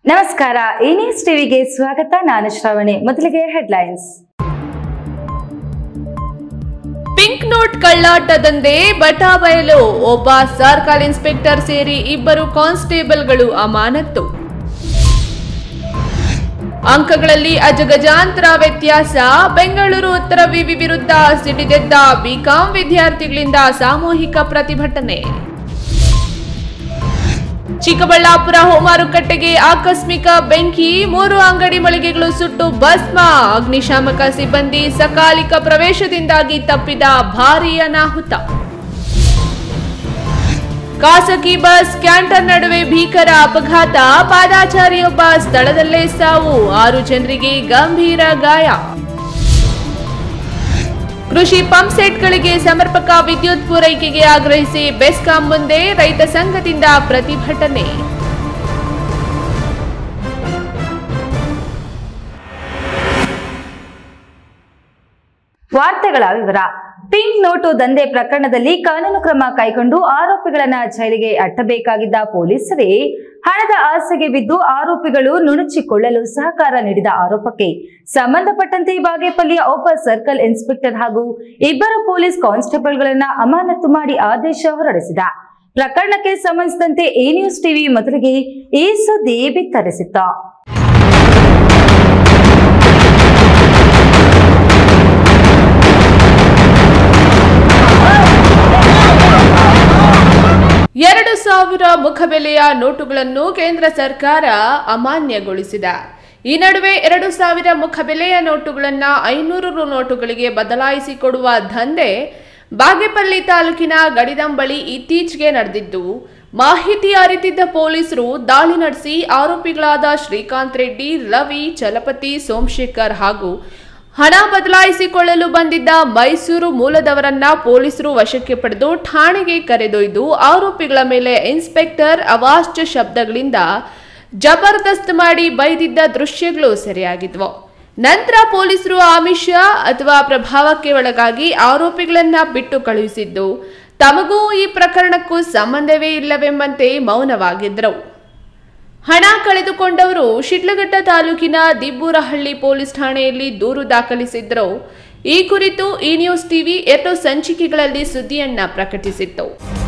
ನಮಸ್ಕಾರ ಈ ನ್ಯೂಸ್ ಟಿವಿಗೆ ಸ್ವಾಗತ ನಾನು ಶ್ರಾವಣಿ ಮೊದಲಿಗೆ ಹೆಡ್ಲೈನ್ಸ್ ಪಿಂಕ್ ನೋಟ್ ಕಳ್ಳಾಟ ದಂಧೆ ಬಟಾ ಬಯಲು ಒಬ್ಬ ಸರ್ಕಲ್ ಇನ್ಸ್ಪೆಕ್ಟರ್ ಸೇರಿ ಇಬ್ಬರು ಕಾನ್ಸ್ಟೇಬಲ್ಗಳು ಅಮಾನತ್ತು ಅಂಕಗಳಲ್ಲಿ ಅಜಗಜಾಂತರ ವ್ಯತ್ಯಾಸ ಬೆಂಗಳೂರು ಉತ್ತರ ವಿವಿ ವಿರುದ್ಧ ಸಿಡಿದೆದ್ದ ಬಿಕಾಂ ವಿದ್ಯಾರ್ಥಿಗಳಿಂದ ಸಾಮೂಹಿಕ ಪ್ರತಿಭಟನೆ ಚಿಕ್ಕಬಳ್ಳಾಪುರ ಹೋಮಾರುಕಟ್ಟೆಗೆ ಆಕಸ್ಮಿಕ ಬೆಂಕಿ ಮೂರು ಅಂಗಡಿ ಮಳಿಗೆಗಳು ಸುಟ್ಟು ಭಸ್ಮ ಅಗ್ನಿಶಾಮಕ ಸಿಬ್ಬಂದಿ ಸಕಾಲಿಕ ಪ್ರವೇಶದಿಂದಾಗಿ ತಪ್ಪಿದ ಭಾರೀ ಅನಾಹುತ ಖಾಸಗಿ ಬಸ್ ಕ್ಯಾಂಟರ್ ನಡುವೆ ಭೀಕರ ಅಪಘಾತ ಪಾದಾಚಾರಿಯೊಬ್ಬ ಸ್ಥಳದಲ್ಲೇ ಸಾವು ಆರು ಜನರಿಗೆ ಗಂಭೀರ ಗಾಯ ಕೃಷಿ ಪಂಪ್ ಸೆಟ್ಗಳಿಗೆ ಸಮರ್ಪಕ ವಿದ್ಯುತ್ ಪೂರೈಕೆಗೆ ಆಗ್ರಹಿಸಿ ಬೆಸ್ಕಾಂ ಮುಂದೆ ರೈತ ಸಂಘದಿಂದ ಪ್ರತಿಭಟನೆ ವಾರ್ತೆಗಳ ವಿವರ ಪಿಂಕ್ ನೋಟು ದಂಧೆ ಪ್ರಕರಣದಲ್ಲಿ ಕಾನೂನು ಕ್ರಮ ಕೈಗೊಂಡು ಆರೋಪಿಗಳನ್ನ ಜೈಲಿಗೆ ಅಟ್ಟಬೇಕಾಗಿದ್ದ ಪೊಲೀಸರೇ ಹಣದ ಆಸೆಗೆ ಬಿದ್ದು ಆರೋಪಿಗಳು ನುಣುಚಿಕೊಳ್ಳಲು ಸಹಕಾರ ನೀಡಿದ ಆರೋಪಕ್ಕೆ ಸಂಬಂಧಪಟ್ಟಂತೆ ಬಾಗೇಪಲ್ಲಿಯ ಒಬ್ಬ ಸರ್ಕಲ್ ಇನ್ಸ್ಪೆಕ್ಟರ್ ಹಾಗೂ ಇಬ್ಬರು ಪೊಲೀಸ್ ಕಾನ್ಸ್ಟೇಬಲ್ಗಳನ್ನ ಅಮಾನತು ಮಾಡಿ ಆದೇಶ ಹೊರಡಿಸಿದ ಪ್ರಕರಣಕ್ಕೆ ಸಂಬಂಧಿಸಿದಂತೆ ಎ ನ್ಯೂಸ್ ಟಿವಿ ಮೊದಲಿಗೆ ಈ ಸುದ್ದಿ ಬಿತ್ತರಿಸಿತ್ತು ಎರಡು ಸಾವಿರ ಮುಖಬೆಲೆಯ ನೋಟುಗಳನ್ನು ಕೇಂದ್ರ ಸರ್ಕಾರ ಅಮಾನ್ಯಗೊಳಿಸಿದೆ ಈ ನಡುವೆ ಎರಡು ಸಾವಿರ ಮುಖಬೆಲೆಯ ನೋಟುಗಳನ್ನು ಐನೂರು ರು ನೋಟುಗಳಿಗೆ ಬದಲಾಯಿಸಿ ಕೊಡುವ ದಂಧೆ ಬಾಗೇಪಲ್ಲಿ ತಾಲೂಕಿನ ಗಡಿದಂ ಬಳಿ ಇತ್ತೀಚೆಗೆ ನಡೆದಿದ್ದು ಮಾಹಿತಿ ಅರಿತಿದ್ದ ಪೊಲೀಸರು ದಾಳಿ ನಡೆಸಿ ಆರೋಪಿಗಳಾದ ಶ್ರೀಕಾಂತ್ ರೆಡ್ಡಿ ರವಿ ಚಲಪತಿ ಸೋಮಶೇಖರ್ ಹಾಗೂ ಹಣ ಬದಲಾಯಿಸಿಕೊಳ್ಳಲು ಬಂದಿದ್ದ ಮೈಸೂರು ಮೂಲದವರನ್ನ ಪೊಲೀಸರು ವಶಕ್ಕೆ ಪಡೆದು ಠಾಣೆಗೆ ಕರೆದೊಯ್ದು ಆರೋಪಿಗಳ ಮೇಲೆ ಇನ್ಸ್ಪೆಕ್ಟರ್ ಅವಾಚ್ಯ ಶಬ್ದಗಳಿಂದ ಜಬರ್ದಸ್ತ್ ಮಾಡಿ ಬೈದಿದ್ದ ದೃಶ್ಯಗಳು ಸೆರೆಯಾಗಿದ್ವು ನಂತರ ಪೊಲೀಸರು ಆಮಿಷ ಅಥವಾ ಪ್ರಭಾವಕ್ಕೆ ಒಳಗಾಗಿ ಆರೋಪಿಗಳನ್ನ ಬಿಟ್ಟು ಕಳುಹಿಸಿದ್ದು ತಮಗೂ ಈ ಪ್ರಕರಣಕ್ಕೂ ಸಂಬಂಧವೇ ಇಲ್ಲವೆಂಬಂತೆ ಮೌನವಾಗಿದ್ದರು ಹಣ ಕಳೆದುಕೊಂಡವರು ಶಿಡ್ಲಘಟ್ಟ ತಾಲೂಕಿನ ದಿಬ್ಬೂರಹಳ್ಳಿ ಪೊಲೀಸ್ ಠಾಣೆಯಲ್ಲಿ ದೂರು ದಾಖಲಿಸಿದ್ರು ಈ ಕುರಿತು ಈ ನ್ಯೂಸ್ ಟಿವಿ ಎರಡು ಸಂಚಿಕೆಗಳಲ್ಲಿ ಸುದ್ದಿಯನ್ನ ಪ್ರಕಟಿಸಿತ್ತು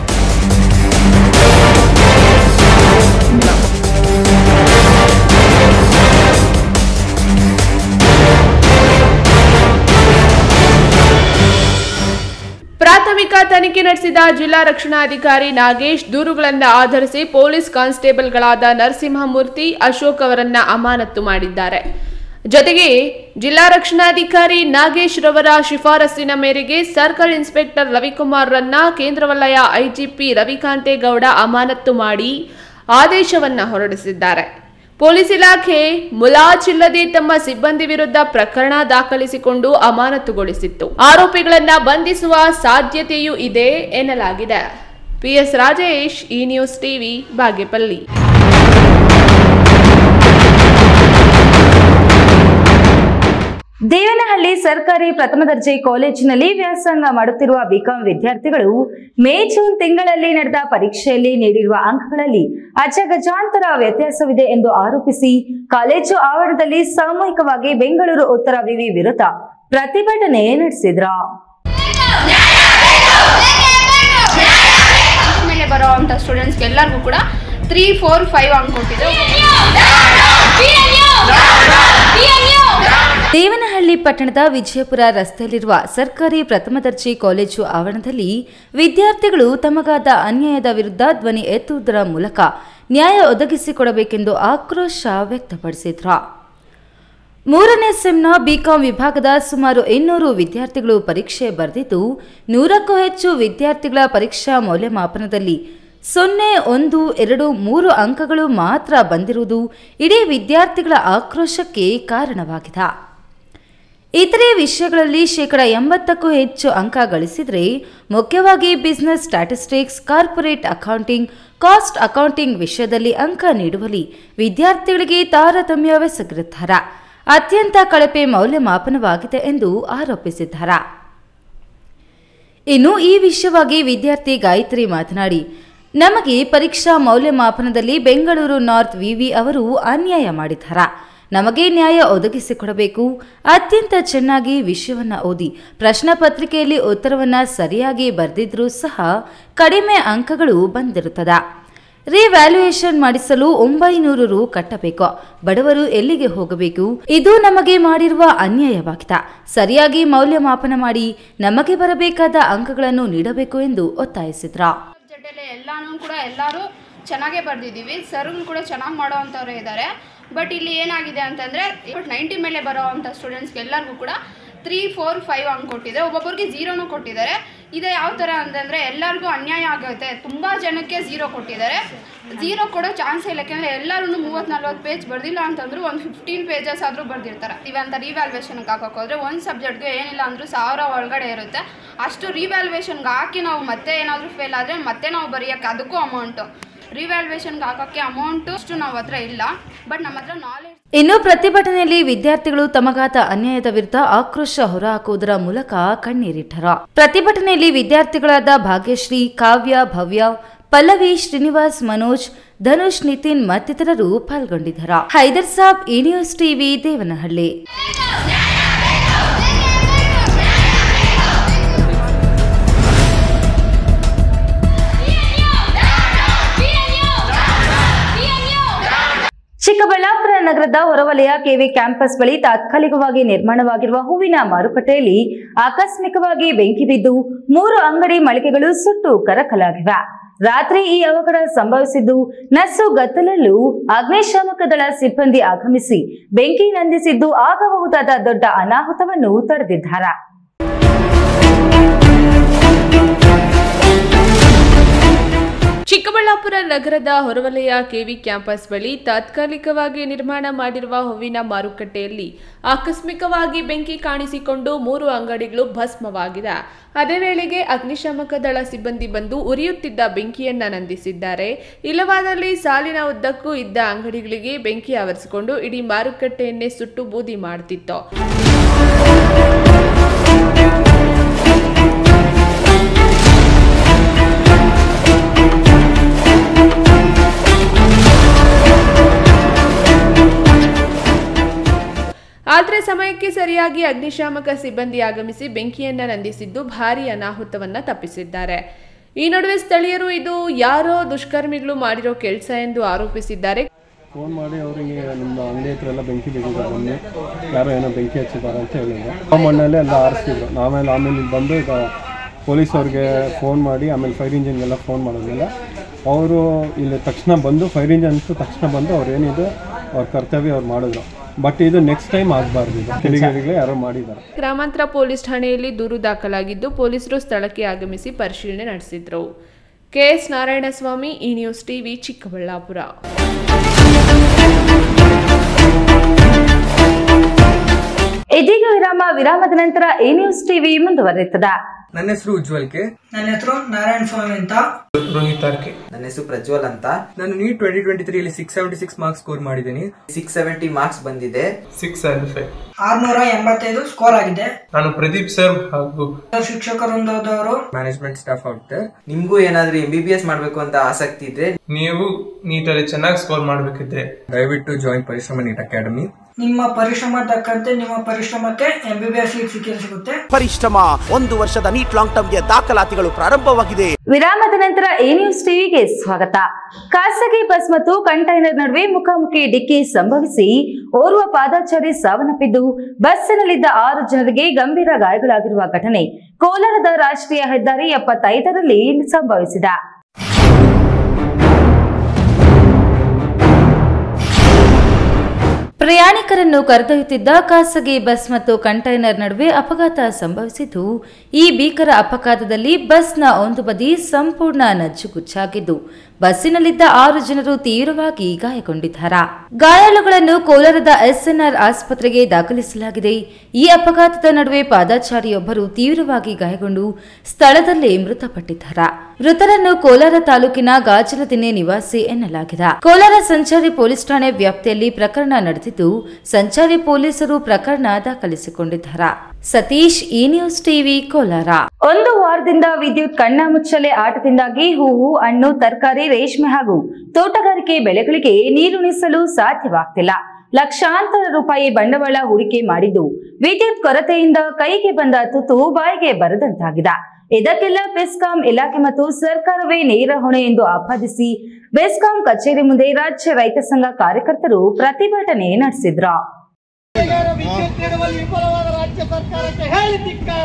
ಪ್ರಾಥಮಿಕ ತನಿಖೆ ನಡೆಸಿದ ಜಿಲ್ಲಾ ರಕ್ಷಣಾಧಿಕಾರಿ ನಾಗೇಶ್ ದೂರುಗಳನ್ನು ಆಧರಿಸಿ ಪೊಲೀಸ್ ಕಾನ್ಸ್ಟೇಬಲ್ಗಳಾದ ನರಸಿಂಹಮೂರ್ತಿ ಅಶೋಕ್ ಅವರನ್ನ ಅಮಾನತು ಮಾಡಿದ್ದಾರೆ ಜೊತೆಗೆ ಜಿಲ್ಲಾ ರಕ್ಷಣಾಧಿಕಾರಿ ನಾಗೇಶ್ ರವರ ಶಿಫಾರಸ್ಸಿನ ಮೇರೆಗೆ ಸರ್ಕಲ್ ಇನ್ಸ್ಪೆಕ್ಟರ್ ರವಿಕುಮಾರ್ ರನ್ನ ಕೇಂದ್ರ ವಲಯ ಐಜಿಪಿ ರವಿಕಾಂತೇಗೌಡ ಅಮಾನತು ಮಾಡಿ ಆದೇಶವನ್ನ ಹೊರಡಿಸಿದ್ದಾರೆ ಪೊಲೀಸ್ ಇಲಾಖೆ ಮುಲಾಜಿಲ್ಲದೆ ತಮ್ಮ ಸಿಬ್ಬಂದಿ ವಿರುದ್ಧ ಪ್ರಕರಣ ದಾಖಲಿಸಿಕೊಂಡು ಅಮಾನತುಗೊಳಿಸಿತ್ತು ಆರೋಪಿಗಳನ್ನ ಬಂಧಿಸುವ ಸಾಧ್ಯತೆಯೂ ಇದೆ ಎನ್ನಲಾಗಿದೆ ಪಿಎಸ್ ರಾಜೇಶ್ ಈ ನ್ಯೂಸ್ ಟಿವಿ ಬಾಗೇಪಲ್ಲಿ ದೇವನಹಳ್ಳಿ ಸರ್ಕಾರಿ ಪ್ರಥಮ ದರ್ಜೆ ಕಾಲೇಜಿನಲ್ಲಿ ವ್ಯಾಸಂಗ ಮಾಡುತ್ತಿರುವ ಬಿಕಾಂ ವಿದ್ಯಾರ್ಥಿಗಳು ಮೇ ಜೂನ್ ತಿಂಗಳಲ್ಲಿ ನಡೆದ ಪರೀಕ್ಷೆಯಲ್ಲಿ ನೀಡಿರುವ ಅಂಕಗಳಲ್ಲಿ ಅಜಗಜಾಂತರ ವ್ಯತ್ಯಾಸವಿದೆ ಎಂದು ಆರೋಪಿಸಿ ಕಾಲೇಜು ಆವರಣದಲ್ಲಿ ಸಾಮೂಹಿಕವಾಗಿ ಬೆಂಗಳೂರು ಉತ್ತರ ವಿವಿ ವಿರುದ್ಧ ಪ್ರತಿಭಟನೆ ನಡೆಸಿದ್ರು ಮೇಲೆ ಬರೋ ಅಂಥ ಸ್ಟೂಡೆಂಟ್ಸ್ಗೆ ಎಲ್ಲರಿಗೂ ಕೂಡ ತ್ರೀ ಫೋರ್ ಫೈವ್ ಅಂಕ ಕೊಟ್ಟಿದ್ದು ದೇವನಹಳ್ಳಿ ಪಟ್ಟಣದ ವಿಜಯಪುರ ರಸ್ತೆಯಲ್ಲಿರುವ ಸರ್ಕಾರಿ ಪ್ರಥಮ ದರ್ಜೆ ಕಾಲೇಜು ಆವರಣದಲ್ಲಿ ವಿದ್ಯಾರ್ಥಿಗಳು ತಮಗಾದ ಅನ್ಯಾಯದ ವಿರುದ್ಧ ಧ್ವನಿ ಎತ್ತುವುದರ ಮೂಲಕ ನ್ಯಾಯ ಒದಗಿಸಿಕೊಡಬೇಕೆಂದು ಆಕ್ರೋಶ ವ್ಯಕ್ತಪಡಿಸಿದ್ರು ಮೂರನೇ ಸೆಮ್ನ ಬಿಕಾಂ ವಿಭಾಗದ ಸುಮಾರು ಇನ್ನೂರು ವಿದ್ಯಾರ್ಥಿಗಳು ಪರೀಕ್ಷೆ ಬರೆದಿದ್ದು ನೂರಕ್ಕೂ ಹೆಚ್ಚು ವಿದ್ಯಾರ್ಥಿಗಳ ಪರೀಕ್ಷಾ ಮೌಲ್ಯಮಾಪನದಲ್ಲಿ ಸೊನ್ನೆ ಒಂದು ಎರಡು ಮೂರು ಅಂಕಗಳು ಮಾತ್ರ ಬಂದಿರುವುದು ಇಡೀ ವಿದ್ಯಾರ್ಥಿಗಳ ಆಕ್ರೋಶಕ್ಕೆ ಕಾರಣವಾಗಿದೆ ಇತರೆ ವಿಷಯಗಳಲ್ಲಿ ಶೇಕಡ ಎಂಬತ್ತಕ್ಕೂ ಹೆಚ್ಚು ಅಂಕ ಗಳಿಸಿದರೆ ಮುಖ್ಯವಾಗಿ business statistics corporate accounting cost accounting ವಿಷಯದಲ್ಲಿ ಅಂಕ ನೀಡುವಲ್ಲಿ ವಿದ್ಯಾರ್ಥಿಗಳಿಗೆ ತಾರತಮ್ಯವೆಸಗಿರುತ್ತಾರೆ ಅತ್ಯಂತ ಕಳಪೆ ಮೌಲ್ಯಮಾಪನವಾಗಿದೆ ಎಂದು ಆರೋಪಿಸಿದ್ದಾರೆ ಇನ್ನು ಈ ವಿಷಯವಾಗಿ ವಿದ್ಯಾರ್ಥಿ ಗಾಯತ್ರಿ ಮಾತನಾಡಿ ನಮಗೆ ಪರೀಕ್ಷಾ ಮೌಲ್ಯಮಾಪನದಲ್ಲಿ ಬೆಂಗಳೂರು ನಾರ್ತ್ ವಿವಿ ಅವರು ಅನ್ಯಾಯ ಮಾಡಿದ್ದಾರಾ ನಮಗೆ ನ್ಯಾಯ ಒದಗಿಸಿಕೊಡಬೇಕು ಅತ್ಯಂತ ಚೆನ್ನಾಗಿ ವಿಷಯವನ್ನ ಓದಿ ಪ್ರಶ್ನೆ ಪತ್ರಿಕೆಯಲ್ಲಿ ಉತ್ತರವನ್ನ ಸರಿಯಾಗಿ ಬರೆದಿದ್ರೂ ಸಹ ಕಡಿಮೆ ಅಂಕಗಳು ಬಂದಿರುತ್ತದ ರಿವ್ಯಾಲ್ಯೂಯೇಷನ್ ಮಾಡಿಸಲು ಒಂಬೈನೂರು ರು ಕಟ್ಟಬೇಕು ಬಡವರು ಎಲ್ಲಿಗೆ ಹೋಗಬೇಕು ಇದು ನಮಗೆ ಮಾಡಿರುವ ಅನ್ಯಾಯವಾಗಿದೆ ಸರಿಯಾಗಿ ಮೌಲ್ಯಮಾಪನ ಮಾಡಿ ನಮಗೆ ಬರಬೇಕಾದ ಅಂಕಗಳನ್ನು ನೀಡಬೇಕು ಎಂದು ಒತ್ತಾಯಿಸಿದ್ರ ಸಬ್ಜೆಕ್ಟಲ್ಲಿ ಎಲ್ಲಾನು ಕೂಡ ಎಲ್ಲರೂ ಚೆನ್ನಾಗೇ ಬರೆದಿದ್ದೀವಿ ಸರ್ಗಳು ಕೂಡ ಚೆನ್ನಾಗಿ ಮಾಡೋ ಅಂಥವ್ರು ಇದ್ದಾರೆ ಬಟ್ ಇಲ್ಲಿ ಏನಾಗಿದೆ ಅಂತಂದರೆ ಬಟ್ ನೈಂಟಿ ಮೇಲೆ ಬರೋ ಅಂಥ ಸ್ಟೂಡೆಂಟ್ಸ್ಗೆ ಎಲ್ಲರಿಗೂ ಕೂಡ ತ್ರೀ ಫೋರ್ ಫೈವ್ ಹಂಗೆ ಕೊಟ್ಟಿದೆ ಒಬ್ಬೊಬ್ಬರಿಗೆ ಝೀರೋನು ಕೊಟ್ಟಿದ್ದಾರೆ ಇದು ಯಾವ ಥರ ಅಂತಂದರೆ ಎಲ್ಲರಿಗೂ ಅನ್ಯಾಯ ಆಗುತ್ತೆ ತುಂಬ ಜನಕ್ಕೆ ಝೀರೋ ಕೊಟ್ಟಿದ್ದಾರೆ ಝೀರೋ ಕೊಡೋ ಚಾನ್ಸ್ ಇಲ್ಲ ಯಾಕೆಂದರೆ ಎಲ್ಲರೂ ಮೂವತ್ತು ನಲ್ವತ್ತು ಪೇಜ್ ಬರ್ದಿಲ್ಲ ಅಂತಂದ್ರು ಒಂದು ಫಿಫ್ಟೀನ್ ಪೇಜಸ್ ಆದರೂ ಬರ್ದಿರ್ತಾರೆ ಇವಂತ ರಿವ್ಯಾಲ್ಯೂಯೇಷನ್ಗೆ ಹಾಕೋಕೆ ಹೋದರೆ ಒಂದು ಸಬ್ಜೆಕ್ಟ್ಗೆ ಏನಿಲ್ಲ ಅಂದರೂ ಸಾವಿರ ಒಳಗಡೆ ಇರುತ್ತೆ ಅಷ್ಟು ರಿವ್ಯಾಲ್ಯೂಯೇಷನ್ಗೆ ಹಾಕಿ ನಾವು ಮತ್ತೆ ಏನಾದರೂ ಫೇಲ್ ಆದರೆ ಮತ್ತೆ ನಾವು ಬರೆಯೋಕ್ಕೆ ಅದಕ್ಕೂ ಅಮೌಂಟು ರಿವ್ಯಾಲ್ಯೂಯೇಷನ್ಗೆ ಹಾಕೋಕ್ಕೆ ಅಮೌಂಟು ಅಷ್ಟು ನಾವು ಹತ್ರ ಇಲ್ಲ ಬಟ್ ನಮ್ಮ ಹತ್ರ ನಾಲೆಜ್ ಇನ್ನು ಪ್ರತಿಭಟನೆಯಲ್ಲಿ ವಿದ್ಯಾರ್ಥಿಗಳು ತಮಗಾದ ಅನ್ಯಾಯದ ವಿರುದ್ಧ ಆಕ್ರೋಶ ಹೊರಹಾಕುವುದರ ಮೂಲಕ ಕಣ್ಣೀರಿಟ್ಟರು ಪ್ರತಿಭಟನೆಯಲ್ಲಿ ವಿದ್ಯಾರ್ಥಿಗಳಾದ ಭಾಗ್ಯಶ್ರೀ ಕಾವ್ಯ ಭವ್ಯ ಪಲ್ಲವಿ ಶ್ರೀನಿವಾಸ್ ಮನೋಜ್ ಧನುಷ್ ನಿತಿನ್ ಮತ್ತಿತರರು ಪಾಲ್ಗೊಂಡಿದ್ದರು ಹೈದರ್ ಸಾಬ್ ಈ ನ್ಯೂಸ್ ಟಿವಿ ದೇವನಹಳ್ಳಿ ಚಿಕ್ಕಬಳ್ಳಾಪುರ ನಗರದ ಹೊರವಲಯ ಕೆವಿ ಕ್ಯಾಂಪಸ್ ಬಳಿ ತಾತ್ಕಾಲಿಕವಾಗಿ ನಿರ್ಮಾಣವಾಗಿರುವ ಹೂವಿನ ಮಾರುಕಟ್ಟೆಯಲ್ಲಿ ಆಕಸ್ಮಿಕವಾಗಿ ಬೆಂಕಿ ಬಿದ್ದು ಮೂರು ಅಂಗಡಿ ಮಳಿಗೆಗಳು ಸುಟ್ಟು ಕರಕಲಾಗಿವೆ ರಾತ್ರಿ ಈ ಅವಘಡ ಸಂಭವಿಸಿದ್ದು ನಸು ಗತ್ತಲಲ್ಲೂ ಅಗ್ನಿಶಾಮಕ ದಳ ಸಿಬ್ಬಂದಿ ಆಗಮಿಸಿ ಬೆಂಕಿ ನಂದಿಸಿದ್ದು ಆಗಬಹುದಾದ ದೊಡ್ಡ ಅನಾಹುತವನ್ನು ತಡೆದಿದ್ದಾರೆ ಚಿಕ್ಕಬಳ್ಳಾಪುರ ನಗರದ ಹೊರವಲಯ ಕೆವಿ ಕ್ಯಾಂಪಸ್ ಬಳಿ ತಾತ್ಕಾಲಿಕವಾಗಿ ನಿರ್ಮಾಣ ಮಾಡಿರುವ ಹೂವಿನ ಮಾರುಕಟ್ಟೆಯಲ್ಲಿ ಆಕಸ್ಮಿಕವಾಗಿ ಬೆಂಕಿ ಕಾಣಿಸಿಕೊಂಡು ಮೂರು ಅಂಗಡಿಗಳು ಭಸ್ಮವಾಗಿದೆ ಅದೇ ವೇಳೆಗೆ ಅಗ್ನಿಶಾಮಕ ದಳ ಸಿಬ್ಬಂದಿ ಬಂದು ಉರಿಯುತ್ತಿದ್ದ ಬೆಂಕಿಯನ್ನ ನಂದಿಸಿದ್ದಾರೆ ಇಲ್ಲವಾದಲ್ಲಿ ಸಾಲಿನ ಉದ್ದಕ್ಕೂ ಇದ್ದ ಅಂಗಡಿಗಳಿಗೆ ಬೆಂಕಿ ಆವರಿಸಿಕೊಂಡು ಇಡೀ ಮಾರುಕಟ್ಟೆಯನ್ನೇ ಸುಟ್ಟು ಬೂದಿ ಮಾಡುತ್ತಿತ್ತು ಆದರೆ ಸಮಯಕ್ಕೆ ಸರಿಯಾಗಿ ಅಗ್ನಿಶಾಮಕ ಸಿಬ್ಬಂದಿ ಆಗಮಿಸಿ ಬೆಂಕಿಯನ್ನ ನಂದಿಸಿದ್ದು ಭಾರೀ ಅನಾಹುತವನ್ನ ತಪ್ಪಿಸಿದ್ದಾರೆ ಈ ನಡುವೆ ಸ್ಥಳೀಯರು ಇದು ಯಾರೋ ದುಷ್ಕರ್ಮಿಗಳು ಮಾಡಿರೋ ಕೆಲಸ ಎಂದು ಆರೋಪಿಸಿದ್ದಾರೆ ಫೋನ್ ಮಾಡಿ ಅವರಿಗೆ ನಿಮ್ಮ ಅಂಗಡಿ ಹತ್ರ ಎಲ್ಲ ಬೆಂಕಿ ಬಿದ್ದಿದ್ದಾರೆ ಬನ್ನಿ ಯಾರೋ ಏನೋ ಬೆಂಕಿ ಹಚ್ಚಿದ್ದಾರೆ ಅಂತ ಹೇಳಿದ್ರು ಆ ಮಣ್ಣಲ್ಲೇ ಎಲ್ಲ ಆರಿಸ್ತಿದ್ರು ಆಮೇಲೆ ಆಮೇಲೆ ಇಲ್ಲಿ ಬಂದು ಈಗ ಪೊಲೀಸ್ ಅವ್ರಿಗೆ ಫೋನ್ ಮಾಡಿ ಆಮೇಲೆ ಫೈರ್ ಇಂಜಿನ್ಗೆಲ್ಲ ಫೋನ್ ಮಾಡಿದ್ಮೇಲೆ ಅವರು ಇಲ್ಲಿ ತಕ್ಷಣ ಬಂದು ಫೈರ್ ಇಂಜಿನ್ಸು ತಕ್ಷಣ ಬಂದು ಅವ್ರು ಏನಿದೆ ಅವ್ರ ಕರ್ತವ್ಯ ಅವ್ರು ಮಾಡಿದ್ರು ಬಟ್ ಇದು ನೆಕ್ಸ್ಟ್ ಟೈಮ್ ಆಗಬಾರ್ದು ಇದು ಕಿಡಿಗೇಡಿಗಳು ಯಾರೋ ಮಾಡಿದ್ದಾರೆ ಗ್ರಾಮಾಂತರ ಪೊಲೀಸ್ ಠಾಣೆಯಲ್ಲಿ ದೂರು ದಾಖಲಾಗಿದ್ದು ಪೊಲೀಸರು ಸ್ಥಳಕ್ಕೆ ಆಗಮಿಸಿ ಪರಿಶೀಲನೆ ನಡೆಸಿದ್ರು ಕೆಎಸ್ ನಾರಾಯಣಸ್ವಾಮಿ ಈ ನ್ಯೂಸ್ ಟಿವಿ ಚಿಕ್ಕಬಳ್ಳಾಪುರ ಇದೀಗ ವಿರಾಮ ವಿರಾಮದ ನಂತರ ಎ ನ್ಯೂಸ್ ಟಿವಿ ಮುಂದುವರಿಯುತ್ತದೆ ನನ್ನ ಹೆಸರು ಉಜ್ವಲ್ ಕೆ ನನ್ನ ಹೆಸರು ನಾರಾಯಣ ಸ್ವಾಮಿ ಅಂತ ರೋಹಿತ್ ಆರ್ ಕೆ ನನ್ನ ಹೆಸರು ಪ್ರಜ್ವಲ್ ಅಂತ ನಾನು NEET twenty twenty three six seventy six marks score ಮಾಡಿದ್ದೀನಿ ಸಿಕ್ಸ್ ಸೆವೆಂಟಿ ಮಾರ್ಕ್ಸ್ ಬಂದಿದೆ ಸಿಕ್ಸ್ ಸೆವೆನ್ ಫೈವ್ ಆರ್ನೂರ ಎಂಬತ್ತೈದು ಸ್ಕೋರ್ ಆಗಿದೆ ನಾನು ಪ್ರದೀಪ್ ಸರ್ ಹಾಗೂ ಶಿಕ್ಷಕರೊಂದವರು ಮ್ಯಾನೇಜ್ಮೆಂಟ್ ಸ್ಟಾಫ್ ಔಟ್ ನಿಮ್ಗೂ ಏನಾದ್ರೂ ಎಂ ಬಿ ಬಿ ಎಸ್ ಮಾಡ್ಬೇಕು ಅಂತ ಆಸಕ್ತಿ ಇದ್ರೆ ನೀವು ನೀಟಲ್ಲಿ ಚೆನ್ನಾಗಿ ಸ್ಕೋರ್ ಮಾಡಬೇಕಿದ್ರೆ ದಯವಿಟ್ಟು ಜಾಯಿನ್ ಪರಿಶ್ರಮ ನೀಟ್ ಅಕಾಡೆಮಿ ನಿಮ್ಮ ಪರಿಶ್ರಮ ತಕ್ಕಂತೆ ನಿಮ್ಮ ಪರಿಶ್ರಮಕ್ಕೆ M B B S seat ಸಿಕ್ಕೇ ಸಿಗುತ್ತೆ ಪರಿಶ್ರಮ ಒಂದು ವರ್ಷದ ನೀಟ್ ಲಾಂಗ್ ಟರ್ಮ್ಗೆ ದಾಖಲಾತಿಗಳು ಪ್ರಾರಂಭವಾಗಿದೆ ವಿರಾಮದ ನಂತರ ಎ ನ್ಯೂಸ್ ಟಿವಿಗೆ ಸ್ವಾಗತ ಖಾಸಗಿ ಬಸ್ ಮತ್ತು ಕಂಟೈನರ್ ನಡುವೆ ಮುಖಾಮುಖಿ ಡಿಕ್ಕಿ ಸಂಭವಿಸಿ ಓರ್ವ ಪಾದಾಚಾರಿ ಸಾವನ್ನಪ್ಪಿದ್ದು ಬಸ್ಸಿನಲ್ಲಿದ್ದ ಆರು ಜನರಿಗೆ ಗಂಭೀರ ಗಾಯಗಳಾಗಿರುವ ಘಟನೆ ಕೋಲಾರದ ರಾಷ್ಟ್ರೀಯ ಹೆದ್ದಾರಿ ಎಪ್ಪತ್ತೈದರಲ್ಲಿ ಸಂಭವಿಸಿದೆ ಪ್ರಯಾಣಿಕರನ್ನು ಕರೆದೊಯ್ಯುತ್ತಿದ್ದ ಖಾಸಗಿ ಬಸ್ ಮತ್ತು ಕಂಟೈನರ್ ನಡುವೆ ಅಪಘಾತ ಸಂಭವಿಸಿದ್ದು ಈ ಭೀಕರ ಅಪಘಾತದಲ್ಲಿ ಬಸ್ನ ಒಂದು ಬದಿ ಸಂಪೂರ್ಣ ನಜ್ಜುಗುಜ್ಜಾಗಿದ್ದು ಬಸ್ಸಿನಲ್ಲಿದ್ದ ಆರು ಜನರು ತೀವ್ರವಾಗಿ ಗಾಯಗೊಂಡಿದ್ದಾರೆ ಗಾಯಾಳುಗಳನ್ನು ಕೋಲಾರದ ಎಸ್ಎನ್ಆರ್ ಆಸ್ಪತ್ರೆಗೆ ದಾಖಲಿಸಲಾಗಿದೆ ಈ ಅಪಘಾತದ ನಡುವೆ ಪಾದಾಚಾರಿಯೊಬ್ಬರು ತೀವ್ರವಾಗಿ ಗಾಯಗೊಂಡು ಸ್ಥಳದಲ್ಲೇ ಮೃತಪಟ್ಟಿದ್ದಾರೆ ಮೃತರನ್ನು ಕೋಲಾರ ತಾಲೂಕಿನ ಗಾಜಲದಿನ್ನೆ ನಿವಾಸಿ ಎನ್ನಲಾಗಿದೆ ಕೋಲಾರ ಸಂಚಾರಿ ಪೊಲೀಸ್ ಠಾಣೆ ವ್ಯಾಪ್ತಿಯಲ್ಲಿ ಪ್ರಕರಣ ನಡೆದಿದ್ದು ಸಂಚಾರಿ ಪೊಲೀಸರು ಪ್ರಕರಣ ದಾಖಲಿಸಿಕೊಂಡಿದ್ದಾರೆ ಸತೀಶ್ ಈ ನ್ಯೂಸ್ ಟಿವಿ ಕೋಲಾರ ಒಂದು ವಾರದಿಂದ ವಿದ್ಯುತ್ ಕಣ್ಣಾಮುಚ್ಚಲೆ ಆಟದಿಂದಾಗಿ ಹೂವು ಹಣ್ಣು ತರಕಾರಿ ರೇಷ್ಮೆ ಹಾಗೂ ತೋಟಗಾರಿಕೆ ಬೆಳೆಗಳಿಗೆ ನೀರುಣಿಸಲು ಸಾಧ್ಯವಾಗ್ತಿಲ್ಲ ಲಕ್ಷಾಂತರ ರೂಪಾಯಿ ಬಂಡವಾಳ ಹೂಡಿಕೆ ಮಾಡಿದ್ದು ವಿದ್ಯುತ್ ಕೊರತೆಯಿಂದ ಕೈಗೆ ಬಂದ ತುತ್ತು ಬಾಯಿಗೆ ಬರದಂತಾಗಿದೆ ಇದಕ್ಕೆಲ್ಲ ಬೆಸ್ಕಾಂ ಇಲಾಖೆ ಮತ್ತು ಸರ್ಕಾರವೇ ನೇರ ಹೊಣೆ ಎಂದು ಆಪಾದಿಸಿ ಬೆಸ್ಕಾಂ ಕಚೇರಿ ಮುಂದೆ ರಾಜ್ಯ ರೈತ ಸಂಘ ಕಾರ್ಯಕರ್ತರು ಪ್ರತಿಭಟನೆ ನಡೆಸಿದ್ರು ವಿದ್ಯುತ್ ನೀಡುವಲ್ಲಿ ವಿಫಲವಾದ ರಾಜ್ಯ ಸರ್ಕಾರಕ್ಕೆ ಹೇಳಿ ಧಿಕ್ಕಾರ